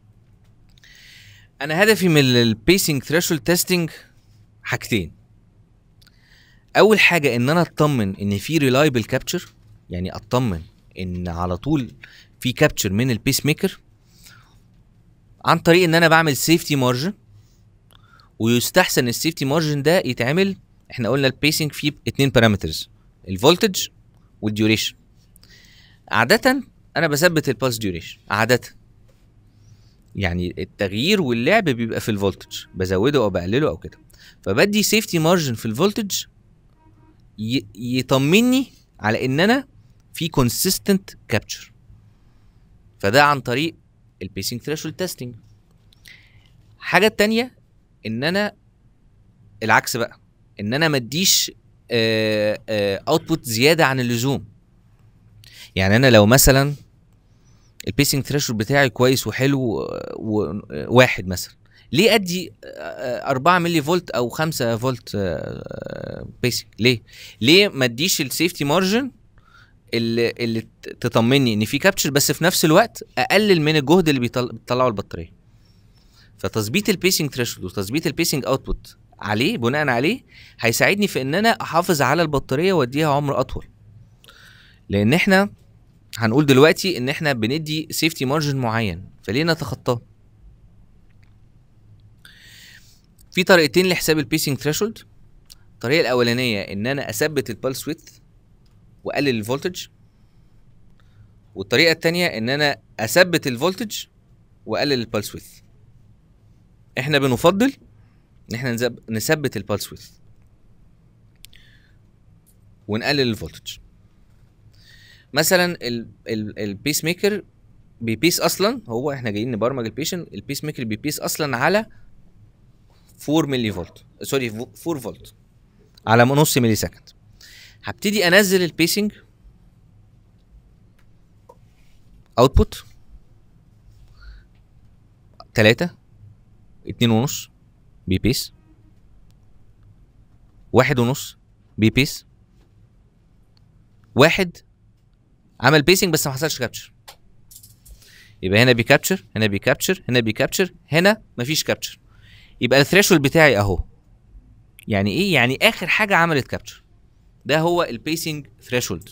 انا هدفي من البيسنج ثريشولد تيستنج حاجتين اول حاجه ان انا اطمن ان في ريلايبل كابتشر يعني اطمن ان على طول في كابتشر من البيس ميكر عن طريق ان انا بعمل سيفتي مارجن ويستحسن السيفتي مارجن ده يتعمل احنا قلنا البيسنج فيه اتنين بارامترز الفولتج والديوريشن عادة انا بثبت البلس ديوريشن عادة يعني التغيير واللعب بيبقى في الفولتج بزوده او بقلله او كده فبدي سيفتي مارجن في الفولتج ي- يطمني على ان انا في كونسيستنت كابتشر فده عن طريق البيسنج ثريشولد تيستنج حاجه التانية ان انا العكس بقى ان انا ما اديش اوتبوت زياده عن اللزوم يعني انا لو مثلا البيسنج ثريشولد بتاعي كويس وحلو وواحد مثلا ليه ادي 4 ملي فولت او 5 فولت بيسنج ليه ليه ما اديش السيفتي مارجن اللي اللي ت- تطمني ان في كابتشر بس في نفس الوقت اقلل من الجهد اللي بيطل- بتطلعه البطاريه فتظبيط البيسنج ثريشولد وتظبيط البيسنج اوتبوت عليه بناء عليه هيساعدني في ان انا احافظ على البطاريه واديها عمر اطول لان احنا هنقول دلوقتي ان احنا بندي سيفتي مارجن معين فليه نتخطاه في طريقتين لحساب البيسنج ثريشولد الطريقه الاولانيه ان انا اثبت البلس ويدث واقلل الفولتج والطريقه التانية ان انا اثبت الفولتج واقلل البلس ويدث احنا بنفضل ان احنا نزب... نثبت البلس ويدث ونقلل الفولتج مثلا البيس ميكر بيبيس اصلا هو احنا جايين نبرمج البيشن البيس ميكر بيبيس اصلا على 4 ملي فولت سوري 4 فولت على نص ملي سكند هبتدي انزل البيسنج اوتبوت تلاتة اتنين ونص بيبيس واحد ونص بيبيس واحد عمل بيسنج بس ما حصلش كابتشر يبقى هنا بيكابتشر هنا بيكابتشر هنا بيكابتشر هنا مفيش كابتشر يبقى الثريشولد بتاعي اهو يعني ايه يعني اخر حاجه عملت كابتشر ده هو البيسنج ثريشولد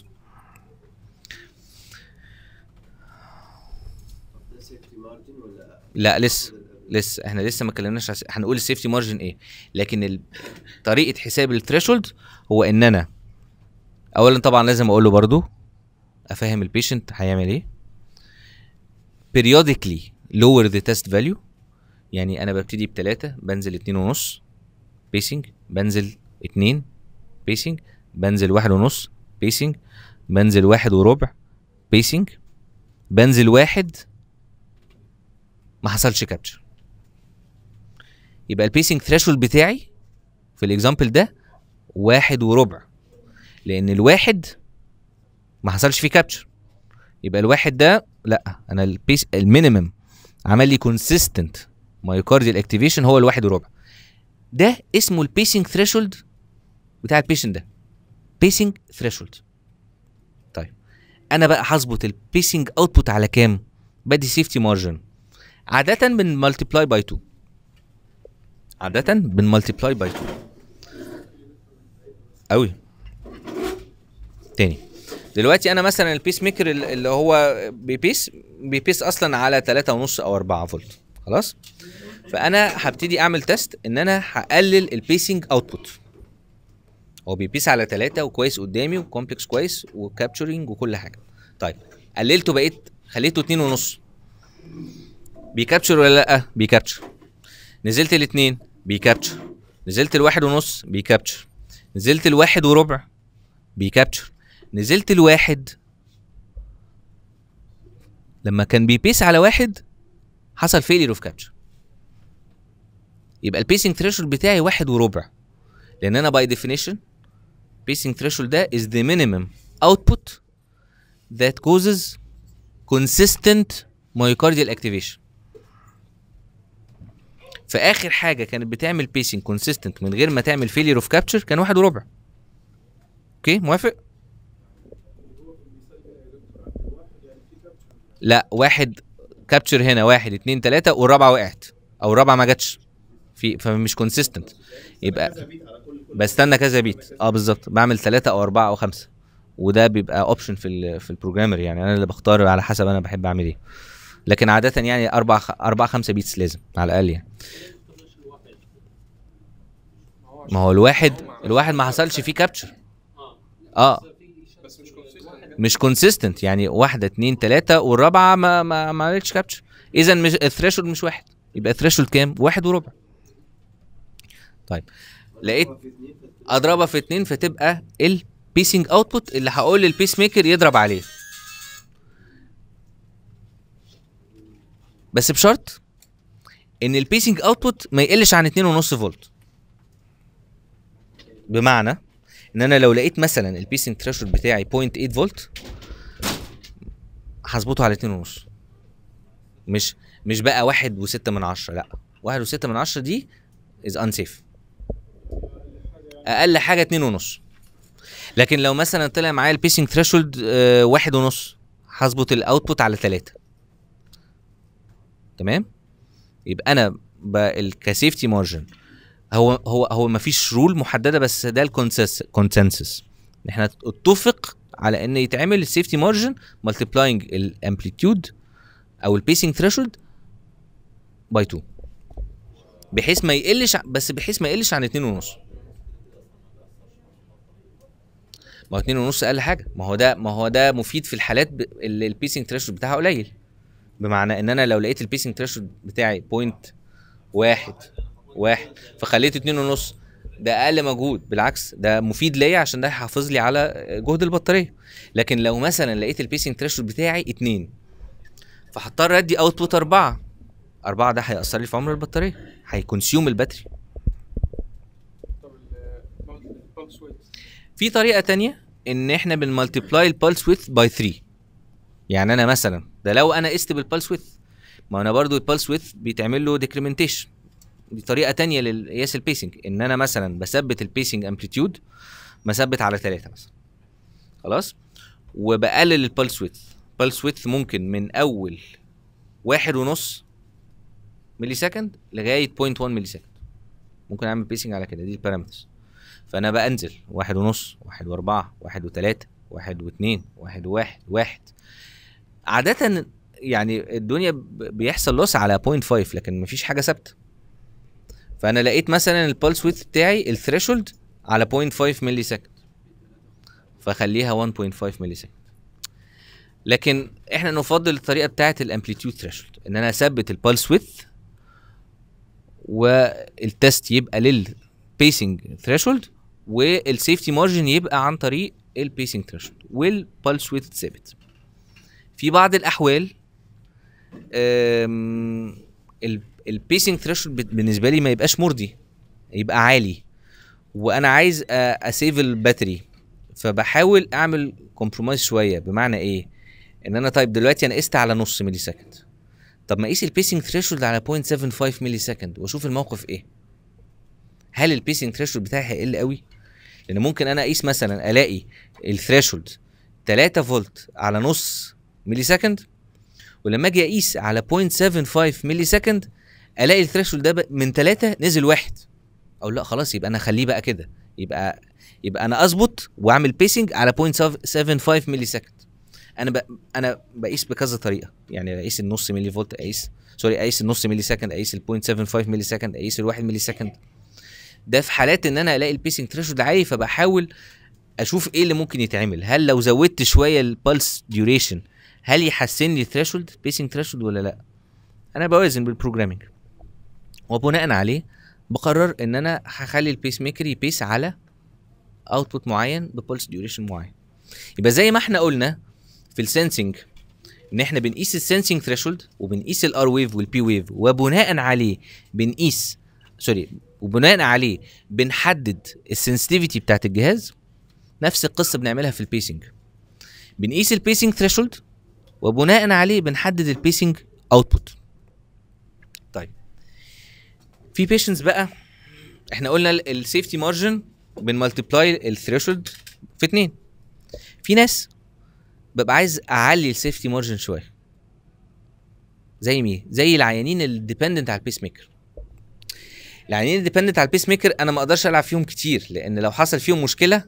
ده سيفتي مارجن ولا لا لسه لسه احنا لسه ما اتكلمناش عس- هنقول السيفتي مارجن ايه لكن ال... طريقه حساب الثريشولد هو ان انا اولا طبعا لازم اقول له برضو افهم البيشنت هيعمل ايه periodically lower the test value يعني انا ببتدي بتلاتة بنزل اتنين ونص بيسنج بنزل اتنين بيسنج بنزل واحد ونص بيسنج بنزل واحد وربع بيسنج بنزل واحد ما حصلش كابتشر يبقى البيسنج ثريشولد بتاعي في الاكزامبل ده واحد وربع لان الواحد ما حصلش فيه كابتشر يبقى الواحد ده لا انا البيس المينيمم عمل لي كونسيستنت مايوكارديال اكتيفيشن هو الواحد وربع ده اسمه البيسنج ثريشولد بتاع البيشنت ده بيسنج ثريشولد طيب انا بقى هظبط البيسنج اوتبوت على كام بدي سيفتي مارجن عادة بنملتبلاي باي 2 عادة بنملتبلاي باي 2 قوي تاني دلوقتي انا مثلا البيس ميكر ال- اللي هو بيبيس بيبيس اصلا على 3 ونص او 4 فولت خلاص فانا هبتدي اعمل تيست ان انا هقلل البيسنج اوتبوت هو بيبيس على 3 وكويس قدامي وكومبلكس كويس وكابتشرنج وكل حاجه طيب قللته بقيت خليته 2 ونص بيكابتشر ولا لا بيكابتشر نزلت الاثنين بيكابتشر نزلت الواحد ونص بيكابتشر نزلت الواحد وربع بيكابتشر نزلت الواحد لما كان بيبيس على واحد حصل فيلير اوف كابتشر يبقى البيسنج ثريشولد بتاعي واحد وربع لان انا باي ديفينيشن pacing threshold ده is the minimum output that causes consistent myocardial activation فاخر حاجه كانت بتعمل pacing consistent من غير ما تعمل failure of capture كان واحد وربع اوكي موافق لا واحد كابتشر هنا واحد اتنين تلاته والرابعه وقعت او الرابعه ما جاتش في فمش كونسيستنت يبقى بستنى كذا بيت اه بالظبط بعمل ثلاثة او اربعة او خمسة وده بيبقى اوبشن في ال في البروجرامر يعني انا اللي بختار على حسب انا بحب اعمل ايه لكن عادة يعني اربع اربع خمسة بيتس لازم على الاقل يعني ما هو الواحد الواحد ما حصلش فيه كابتشر اه بس مش كونسيستنت مش كونسيستنت يعني واحدة اتنين تلاتة والرابعة ما ما ما عملتش كابتشر اذا مش الثريشولد مش واحد يبقى الثريشولد كام؟ واحد وربع طيب لقيت اضربها في اتنين فتبقى البيسنج اوتبوت اللي هقول للبيس ميكر يضرب عليه بس بشرط ان البيسنج اوتبوت ما يقلش عن 2.5 فولت بمعنى ان انا لو لقيت مثلا البيسنج ثريشولد بتاعي 0.8 فولت هظبطه على 2.5 مش مش بقى واحد وستة من عشرة لا واحد وستة من عشرة دي از انسيف اقل حاجه اتنين ونص لكن لو مثلا طلع معايا البيسنج ثريشولد واحد ونص هظبط الاوتبوت على ثلاثة تمام يبقى انا كسيفتي مارجن هو هو هو ما فيش رول محدده بس ده الكونسنسس احنا اتفق على ان يتعمل السيفتي مارجن مالتيبلاينج الامبليتيود او البيسنج ثريشولد باي 2 بحيث ما يقلش ع- بس بحيث ما يقلش عن اتنين ونص ما هو اتنين ونص اقل حاجه ما هو ده ما هو ده مفيد في الحالات ب... اللي البيسنج ثريشولد بتاعها قليل بمعنى ان انا لو لقيت البيسنج ثريشولد بتاعي بوينت واحد واحد فخليته اتنين ونص ده اقل مجهود بالعكس ده مفيد ليا عشان ده هيحافظ لي على جهد البطاريه لكن لو مثلا لقيت البيسنج ثريشولد بتاعي اتنين فهضطر ادي اوتبوت اربعه اربعه ده هيأثر لي في عمر البطاريه هيكونسيوم الباتري طب البلس ويت في طريقه تانية ان احنا بنمالتيبلاي البلس ويث باي 3 يعني انا مثلا ده لو انا قست بالبلس ويث ما انا برضو البلس ويث بيتعمل له ديكريمنتيشن دي طريقه تانية للقياس البيسنج ان انا مثلا بثبت البيسنج امبليتيود مثبت على 3 مثلا خلاص وبقلل البلس ويث البلس ويث ممكن من اول واحد ونص ملي سكند لغايه 0.1 ملي سكند ممكن اعمل بيسنج على كده دي البارامترز فانا بنزل واحد ونص واحد واربعة واحد وتلاتة واحد واتنين واحد وواحد واحد عادة يعني الدنيا ب- بيحصل لوس على 0.5 لكن مفيش حاجة ثابتة فانا لقيت مثلا البلس ويث بتاعي الثريشولد على 0.5 ملي سكند فخليها 1.5 ملي سكند لكن احنا نفضل الطريقه بتاعه الامبليتيود ثريشولد ان انا اثبت البلس ويث والتست يبقى للبيسنج ثريشولد والسيفتي مارجن يبقى عن طريق البيسنج ثريشولد والبلس ويت ثابت في بعض الاحوال البيسنج ثريشولد بالنسبه لي ما يبقاش مرضي يبقى عالي وانا عايز أ- اسيف الباتري فبحاول اعمل كومبرومايز شويه بمعنى ايه ان انا طيب دلوقتي انا قست على نص ملي سكند طب ما اقيس البيسنج ثريشولد على 0.75 ملي سكند واشوف الموقف ايه هل البيسنج ثريشولد بتاعي هيقل قوي لان ممكن انا اقيس مثلا الاقي الثريشولد 3 فولت على نص ملي سكند ولما اجي اقيس على 0.75 ملي سكند الاقي الثريشولد ده ب- من 3 نزل واحد اقول لا خلاص يبقى انا اخليه بقى كده يبقى يبقى انا اظبط واعمل بيسنج على 0.75 ملي سكند انا ب... انا بقيس بكذا طريقه يعني اقيس النص ملي فولت اقيس سوري اقيس النص ملي سكند اقيس ال 0.75 ملي سكند اقيس ال 1 ملي سكند ده في حالات ان انا الاقي البيسنج ثريشولد عالي فبحاول اشوف ايه اللي ممكن يتعمل هل لو زودت شويه البلس ديوريشن هل يحسن لي الثريشولد بيسنج ثريشولد ولا لا انا بوازن بالبروجرامينج وبناء عليه بقرر ان انا هخلي البيس ميكر يبيس على اوتبوت معين ببلس ديوريشن معين يبقى زي ما احنا قلنا في السنسنج ان احنا بنقيس السنسنج ثريشولد وبنقيس الار ويف والبي ويف وبناء عليه بنقيس سوري وبناء عليه بنحدد السنسيتيفيتي بتاعت الجهاز نفس القصه بنعملها في البيسنج بنقيس البيسنج ثريشولد وبناء عليه بنحدد البيسنج اوتبوت طيب في بيشنز بقى احنا قلنا السيفتي مارجن بنملتبلاي الثريشولد في اتنين في ناس ببقى عايز اعلي السيفتي مارجن شويه زي مين زي العيانين الديبندنت على البيس ميكر العيانين الديبندنت على البيس ميكر انا ما اقدرش العب فيهم كتير لان لو حصل فيهم مشكله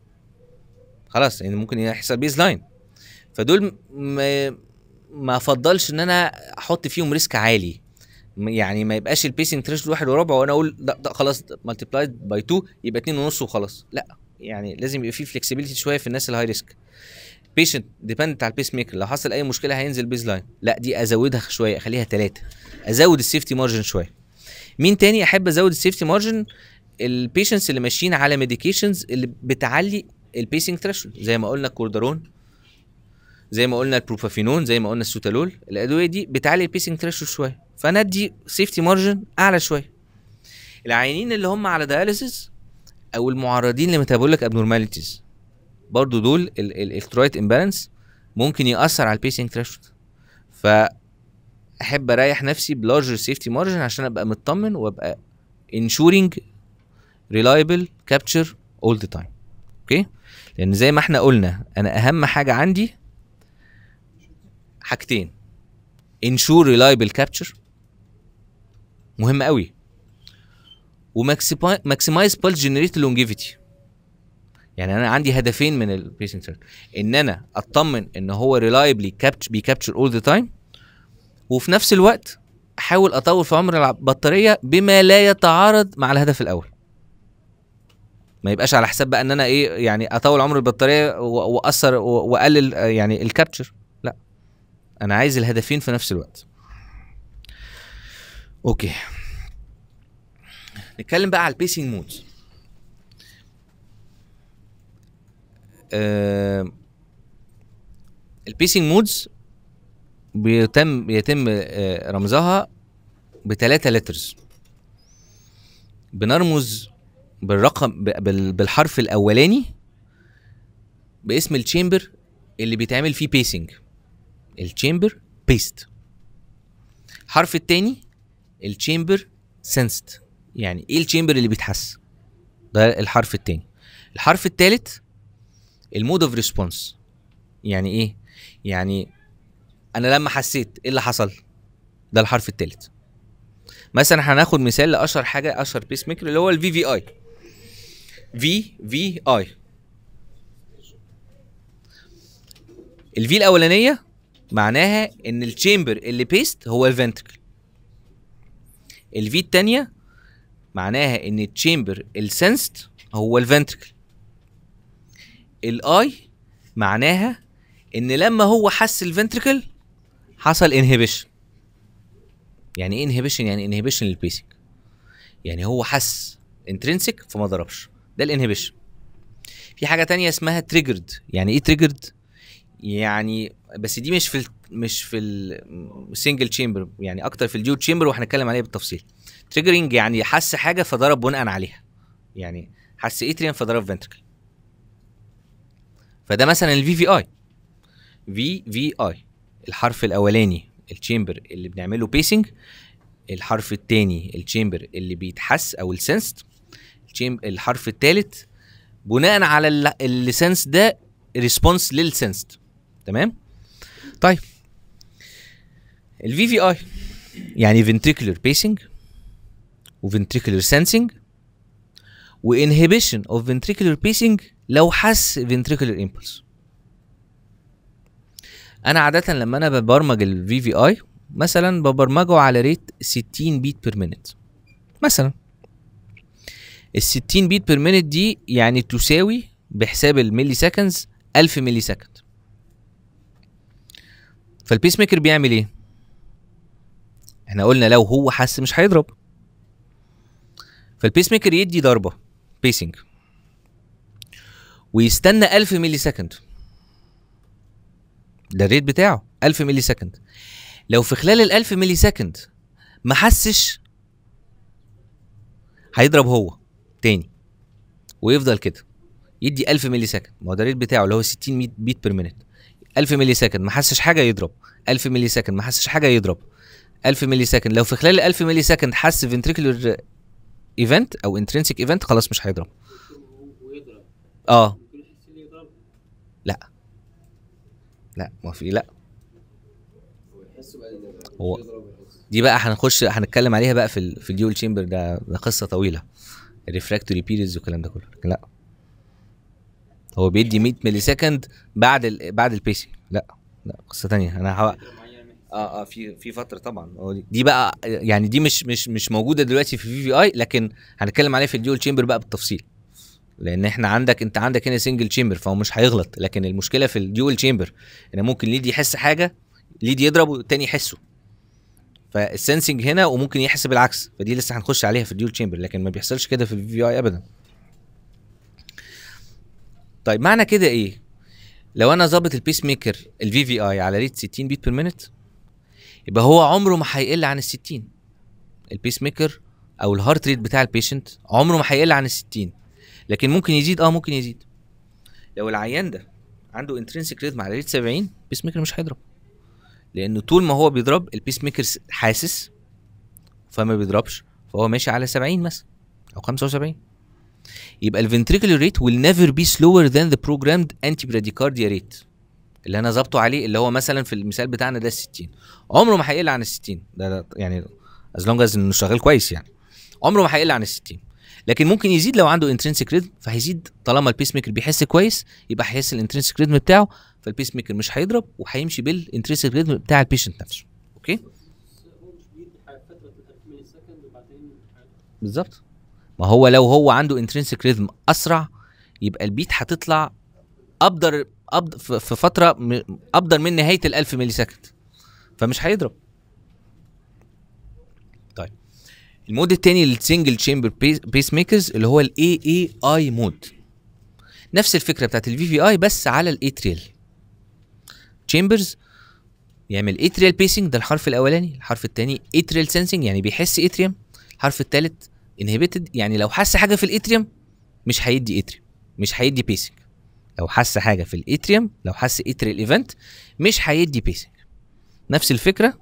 خلاص يعني ممكن يحصل بيز لاين فدول ما ما افضلش ان انا احط فيهم ريسك عالي م- يعني ما يبقاش البيسنج تريش واحد وربع وانا اقول ده, ده خلاص مالتيبلايد باي 2 يبقى 2 ونص وخلاص لا يعني لازم يبقى في فلكسبيليتي شويه في الناس الهاي ريسك بيشنت ديبندنت على البيس ميكر لو حصل اي مشكله هينزل بيز لاين لا دي ازودها شويه اخليها ثلاثه ازود السيفتي مارجن شويه مين تاني احب ازود السيفتي مارجن البيشنتس اللي ماشيين على ميديكيشنز اللي بتعلي البيسنج ثريشولد زي ما قلنا الكوردرون زي ما قلنا البروبافينون زي ما قلنا السوتالول الادويه دي بتعلي البيسنج ثريشولد شويه فانا ادي سيفتي مارجن اعلى شويه العيانين اللي هم على دياليسيس او المعرضين لميتابوليك ابنورماليتيز برضو دول الالكترولايت امبالانس ممكن ياثر على البيسنج ثريشولد ف احب اريح نفسي بلارجر سيفتي مارجن عشان ابقى مطمن وابقى ensuring reliable capture all the time اوكي لان زي ما احنا قلنا انا اهم حاجه عندي حاجتين ensure reliable capture مهم قوي وماكسمايز pulse generated longevity يعني انا عندي هدفين من البيسنج ثيرابي ان انا اطمن ان هو reliably capture بيكابتشر all the time وفي نفس الوقت احاول اطول في عمر البطاريه بما لا يتعارض مع الهدف الاول ما يبقاش على حساب بقى ان انا ايه يعني اطول عمر البطاريه و- واثر و- واقلل آه، يعني الكابتشر لا انا عايز الهدفين في نفس الوقت اوكي نتكلم بقى على البيسنج مودز آه البيسنج مودز بيتم يتم آه، رمزها بثلاثة لترز بنرمز بالرقم ب- بال- بالحرف الاولاني باسم التشامبر اللي بيتعمل فيه بيسنج التشامبر بيست الحرف التاني التشامبر سنست يعني ايه التشامبر اللي بيتحس ده الحرف التاني الحرف التالت المود اوف ريسبونس يعني ايه يعني انا لما حسيت ايه اللي حصل ده الحرف التالت مثلا هناخد مثال لاشهر حاجه اشهر بيس ميكر اللي هو الفي في اي في في اي الفي الاولانيه معناها ان التشامبر اللي بيست هو الفنتركل الفي التانية معناها ان التشامبر السنست هو الفنتركل الاي معناها ان لما هو حس الفنتركل حصل انهبيشن يعني ايه انهبيشن يعني انهبيشن للبيسنج يعني هو حس انترنسك فما ضربش ده الانهبيشن في حاجه تانية اسمها تريجرد يعني ايه تريجرد يعني بس دي مش في ال مش في السنجل تشامبر يعني اكتر في الديو تشامبر وهنتكلم عليها بالتفصيل تريجرنج يعني حس حاجه فضرب بناء عليها يعني حس اتريم فضرب فنتركل فده مثلا الفي في اي في في اي الحرف الاولاني التشامبر اللي بنعمله بيسنج الحرف الثاني التشامبر اللي بيتحس او السنسد الحرف الثالث بناء على ال- السنس ده ريسبونس للسنسد تمام طيب الفي في اي يعني ventricular pacing وventricular sensing وانهبيشن اوف ventricular pacing لو حس ventricular impulse انا عاده لما انا ببرمج الفي في اي مثلا ببرمجه على ريت 60 بيت بير مينت مثلا ال 60 بيت بير مينت دي يعني تساوي بحساب الملي سكندز 1000 ملي سكند فالبيس ميكر بيعمل ايه احنا قلنا لو هو حس مش هيضرب فالبيس ميكر يدي ضربه بيسنج ويستنى 1000 ملي سكند ده الريت بتاعه 1000 ملي سكند لو في خلال ال 1000 ملي سكند ما حسش هيضرب هو تاني ويفضل كده يدي 1000 ملي سكند ما هو ده الريت بتاعه اللي هو 60 بيت بير مينت 1000 ملي سكند ما حسش حاجه يضرب 1000 ملي سكند ما حسش حاجه يضرب 1000 ملي سكند لو في خلال ال 1000 ملي سكند حس فنتريكولر ايفنت او انترنسيك ايفنت خلاص مش هيضرب ويضرب اه ممكن يحس انه يضرب لا ما في لا هو يحس وبعدين يضرب هو- يضرب ويحس دي بقى هنخش هنتكلم عليها بقى في ال في الديول تشامبر ده ده قصه طويله الريفراكتوري بيريدز والكلام ده كله لكن لا هو بيدي 100 ملي سكند بعد ال بعد البيسنج لا لا قصه تانية انا هو اه اه في في فتره طبعا هو دي- دي بقى يعني دي مش مش مش موجوده دلوقتي في في في اي لكن هنتكلم عليها في الديول تشامبر بقى بالتفصيل لان احنا عندك انت عندك هنا سنجل تشامبر فهو مش هيغلط لكن المشكله في الديول تشامبر ان ممكن ليد يحس حاجه ليد يضرب والتاني يحسه فالسنسنج هنا وممكن يحس بالعكس فدي لسه هنخش عليها في الديول تشامبر لكن ما بيحصلش كده في الفي في اي ابدا طيب معنى كده ايه لو انا ظابط البيس ميكر الفي في اي على ريت 60 بيت بير مينت يبقى هو عمره ما هيقل عن ال 60 البيس ميكر او الهارت ريت بتاع البيشنت عمره ما هيقل عن ال 60 لكن ممكن يزيد اه ممكن يزيد لو العيان ده عنده انترنسيك ريتم على ريت 70 البيس ميكر مش هيضرب لانه طول ما هو بيضرب البيس ميكر س- حاسس فما بيضربش فهو ماشي على 70 مثلا او 75 يبقى الفنتريكولار ريت will never be slower than the programmed antibradycardia rate اللي انا ظابطه عليه اللي هو مثلا في المثال بتاعنا ده ال 60 عمره ما هيقل عن ال 60 ده, ده يعني از لونج از انه شغال كويس يعني عمره ما هيقل عن ال 60 لكن ممكن يزيد لو عنده انترنسيك ريتم فهيزيد طالما البيس ميكر بيحس كويس يبقى هيحس الانترنسيك ريتم بتاعه فالبيس ميكر مش هيضرب وهيمشي بالانترنسيك ريتم بتاع البيشنت نفسه اوكي هو مش بيدي حاجة فترة 30 ملي سكند وبعدين هيضرب. بالظبط ما هو لو هو عنده انترنسيك ريتم اسرع يبقى البيت هتطلع ابدر أبد في في فتره م- ابدر من نهايه ال 1000 ملي سكند فمش هيضرب طيب المود التاني للسنجل تشامبر بيس ميكرز اللي هو الاي اي اي مود نفس الفكره بتاعت الفي في اي بس على الاتريال تشامبرز يعمل اتريال بيسنج ده الحرف الاولاني الحرف الثاني اتريال سensing يعني بيحس اتريوم الحرف الثالث انهبيتد يعني لو حس حاجه في الاتريوم مش هيدي اتريوم مش هيدي بيسنج لو حس حاجه في الاتريوم لو حس اتريال ايفنت مش هيدي بيسنج نفس الفكره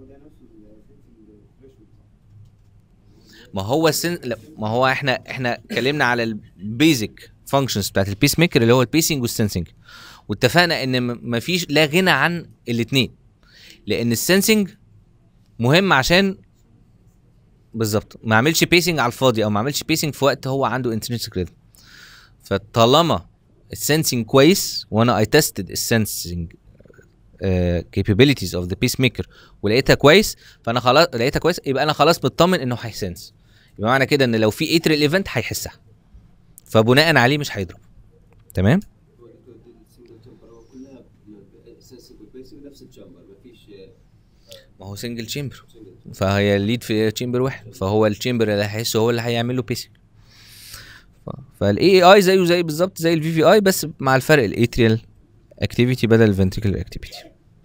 ما هو السن لا، ما هو احنا احنا اتكلمنا على البيزك فانكشنز بتاعت البيس ميكر اللي هو البيسنج والسنسنج واتفقنا ان م- مفيش لا غنى عن الاثنين لان السنسنج مهم عشان بالظبط ما اعملش بيسنج على الفاضي او ما اعملش بيسنج في وقت هو عنده انترنسيك ريتم فطالما السنسنج كويس وانا اي تيستد السنسنج كابابيلتيز اوف ذا بيس ميكر ولقيتها كويس فانا خلاص لقيتها كويس يبقى انا خلاص مطمن انه هيسنس يبقى معنى كده ان لو في اتريال ايفنت هيحسها فبناء عليه مش هيضرب تمام هو دكتور دي السنجل تشامبر هو كلها سنسنج والبيسنج نفس التشامبر مفيش ما هو سنجل تشامبر سنجل فهي الليد في تشامبر واحد فهو التشامبر اللي هيحسه هو اللي هيعمل له بيسنج فالاي اي اي زيه زي بالظبط زي الفي في اي بس مع الفرق الاتريال اكتيفيتي بدل الفنتريكولار اكتيفيتي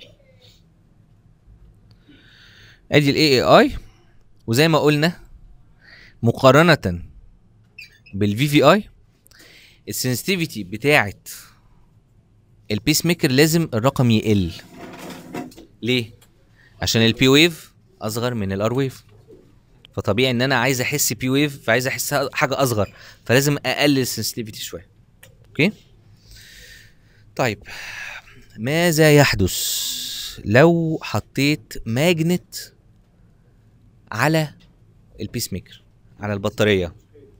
ادي الاي اي اي وزي ما قلنا مقارنه بالفي في اي السنسيتيفيتي بتاعت البيس ميكر لازم الرقم يقل ليه عشان البي ويف اصغر من الار ويف فطبيعي ان انا عايز احس بي ويف فعايز احس حاجه اصغر فلازم اقلل السنسيتيفيتي شويه اوكي طيب ماذا يحدث لو حطيت ماجنت على البيس ميكر على البطاريه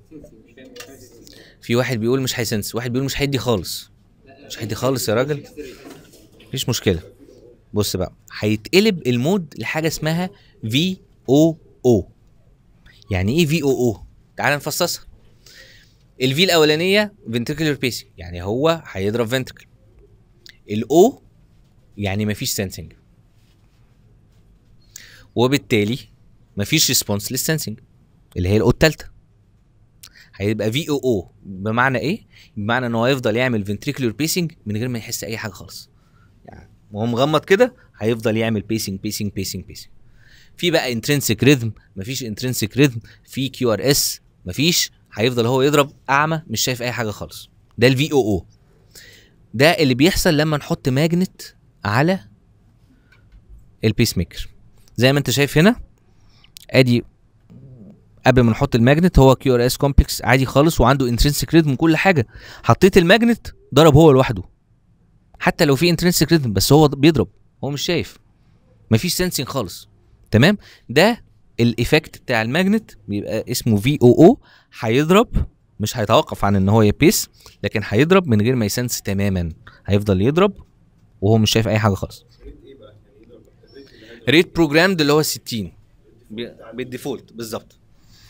في واحد بيقول مش هيسنس واحد بيقول مش هيدي خالص مش هيدي خالص يا راجل مفيش مشكله بص بقى هيتقلب المود لحاجه اسمها في او او يعني ايه في او او تعال نفصصها الفي الاولانيه فنتريكولار بيسنج يعني هو هيضرب فنتركل الاو يعني مفيش سنسنج وبالتالي مفيش ريسبونس للسنسنج اللي هي الاو الثالثه هيبقى في او او بمعنى ايه بمعنى ان هو يفضل يعمل فنتريكولار بيسنج من غير ما يحس اي حاجه خالص يعني وهو مغمض كده هيفضل يعمل بيسنج بيسنج بيسنج بيسنج في بقى انترنسيك ريذم مفيش انترنسيك ريذم في كيو ار اس مفيش هيفضل هو يضرب اعمى مش شايف اي حاجه خالص ده الفي او او ده اللي بيحصل لما نحط ماجنت على البيس ميكر زي ما انت شايف هنا ادي قبل ما نحط الماجنت هو كيو ار اس كومبلكس عادي خالص وعنده انترنسيك ريذم كل حاجه حطيت الماجنت ضرب هو لوحده حتى لو في انترنسيك ريذم بس هو بيضرب هو مش شايف مفيش سنسنج خالص تمام ده الايفكت بتاع الماجنت بيبقى اسمه في او او هيضرب مش هيتوقف عن ان هو يبيس لكن هيضرب من غير ما يسنس تماما هيفضل يضرب وهو مش شايف اي حاجه خالص ريت بروجرامد اللي هو 60 بي- بالديفولت بالظبط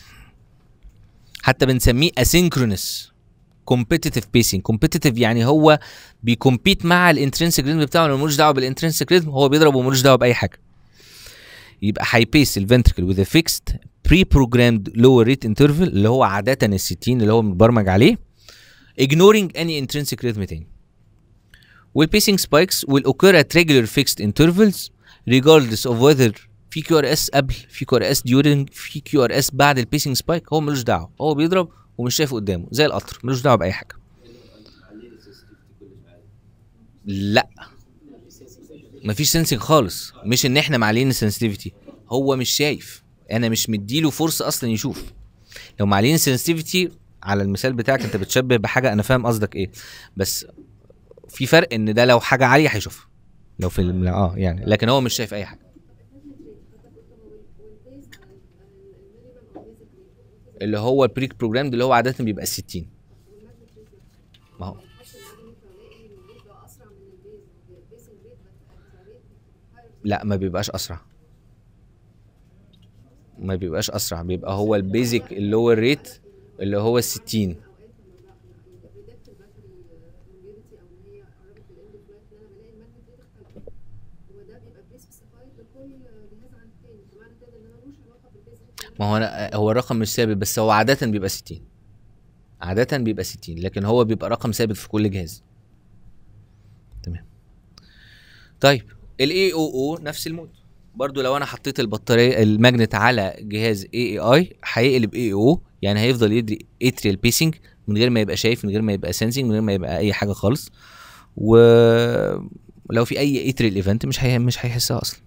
حتى بنسميه اسynchronous competitive pacing competitive يعني هو بيكمبيت مع الانترنسيك ريتم بتاعه اللي ملوش دعوه بالانترنسيك ريتم هو بيضرب وملوش دعوه باي حاجه يبقى هيبيس الفنتركل with a fixed pre-programmed lower rate interval اللي هو عاده ال 60 اللي هو متبرمج عليه ignoring any intrinsic rhythm تاني والبيسنج سبايكس will occur at regular fixed intervals regardless of whether في كيو ار اس قبل في كيو ار اس during في كيو ار اس بعد البيسنج سبايك هو ملوش دعوه هو بيضرب ومش شايف قدامه زي القطر ملوش دعوه باي حاجه عليه السنسيتيفيتي كل حاجه لا مفيش سنسنج خالص مش ان احنا معلين السنسيتيفيتي هو مش شايف انا مش مديله فرصه اصلا يشوف لو معلين السنسيتيفيتي على المثال بتاعك انت بتشبه بحاجه انا فاهم قصدك ايه بس في فرق ان ده لو حاجه عاليه هيشوفها لو في الم- اه يعني لكن هو مش شايف اي حاجه اللي هو البريك بروجرام اللي هو عاده بيبقى 60 ما هو لا ما بيبقاش اسرع ما بيبقاش اسرع بيبقى هو البيزك اللور ريت اللي هو ال 60 ما هو أنا هو الرقم مش ثابت بس هو عادة بيبقى 60 عادة بيبقى 60 لكن هو بيبقى رقم ثابت في كل جهاز تمام طيب الاي او او نفس المود برضو لو انا حطيت البطاريه الماجنت على جهاز اي اي اي هيقلب اي او يعني هيفضل يدري اتريال بيسنج من غير ما يبقى شايف من غير ما يبقى سنسنج من غير ما يبقى اي حاجه خالص ولو في اي اتريال ايفنت مش هي مش هيحسها اصلا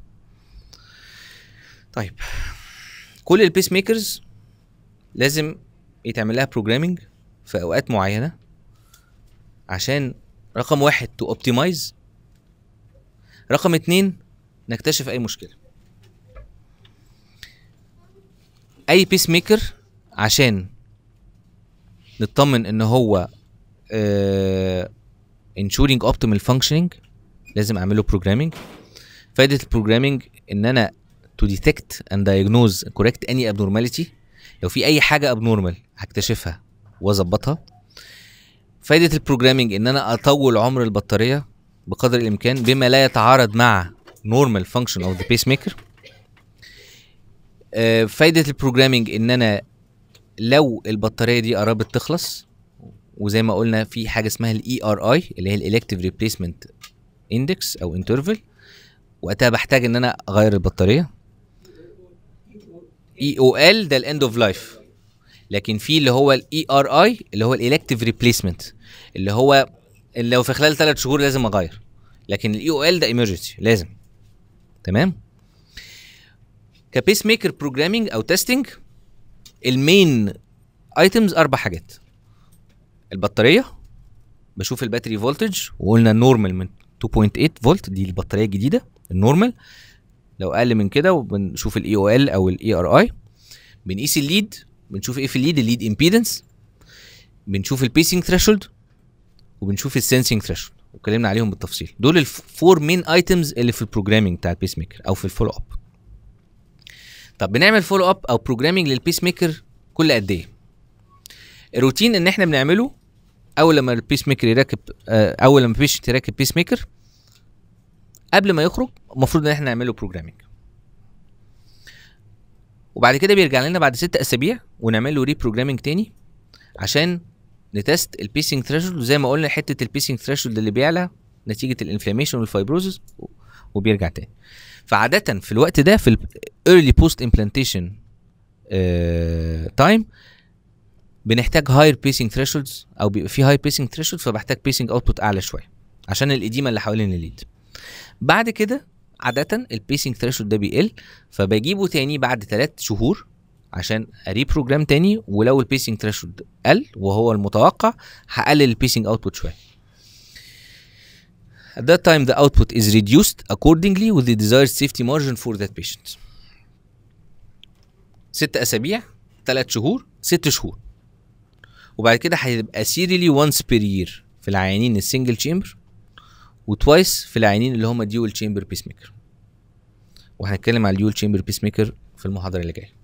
طيب كل البيس ميكرز لازم يتعمل لها بروجرامنج في اوقات معينه عشان رقم واحد تو اوبتمايز رقم اتنين نكتشف اي مشكله اي بيس ميكر عشان نطمن ان هو انشورينج اوبتيمال فانكشننج لازم اعمله بروجرامنج فائده البروجرامنج ان انا to detect and diagnose correct any abnormality لو في اي حاجه abnormal هكتشفها واظبطها فايده البروجرامنج ان انا اطول عمر البطاريه بقدر الامكان بما لا يتعارض مع normal function of the pacemaker آه، فايده البروجرامنج ان انا لو البطاريه دي قربت تخلص وزي ما قلنا في حاجه اسمها الاي ار اي اللي هي الالكتيف ريبليسمنت اندكس او انترفل وقتها بحتاج ان انا اغير البطاريه اي او ال ده الاند اوف لايف لكن في اللي هو الاي ار اي اللي هو الالكتيف ريبليسمنت اللي هو اللي لو في خلال ثلاث شهور لازم اغير لكن الاي او ال ده ايمرجنسي لازم تمام كبيس ميكر بروجرامينج او تيستنج المين ايتمز اربع حاجات البطاريه بشوف الباتري فولتج وقلنا النورمال من 2.8 فولت دي البطاريه الجديده النورمال لو اقل من كده وبنشوف الاي او ال او الاي ار اي بنقيس الليد بنشوف ايه في الليد الليد امبيدنس بنشوف البيسنج ثريشولد وبنشوف السنسنج ثريشولد واتكلمنا عليهم بالتفصيل دول الفور مين ايتمز اللي في البروجرامينج بتاع البيس ميكر او في الفولو اب طب بنعمل فولو اب او بروجرامينج للبيس ميكر كل قد ايه الروتين ان احنا بنعمله اول لما البيس ميكر يركب آه، اول لما البيشنت يركب بيس ميكر قبل ما يخرج المفروض ان احنا نعمله بروجرامينج وبعد كده بيرجع لنا بعد ست اسابيع ونعمل له ري بروجرامينج تاني عشان نتست البيسنج ثريشولد وزي ما قلنا حته البيسنج ثريشولد اللي بيعلى نتيجه الانفلاميشن والفايبروزس وبيرجع تاني فعاده في الوقت ده في الايرلي بوست امبلانتيشن تايم بنحتاج هاير بيسنج ثريشولدز او بيبقى في هاي بيسنج ثريشولد فبحتاج بيسنج اوتبوت اعلى شويه عشان الاديمه اللي حوالين الليد بعد كده عاده البيسنج ثريشولد ده بيقل فبجيبه تاني بعد ثلاث شهور عشان اري بروجرام تاني ولو البيسنج ثريشولد قل وهو المتوقع هقلل البيسنج اوتبوت شويه At that time the output is reduced accordingly with the desired safety margin for that patient. ست أسابيع ثلاث شهور ست شهور وبعد كده هيبقى سيريلي وانس بير يير في العيانين السنجل تشامبر وتوايس في العيانين اللي هم ديول تشامبر بيس ميكر وهنتكلم على الديول تشامبر بيس ميكر في المحاضرة اللي جاية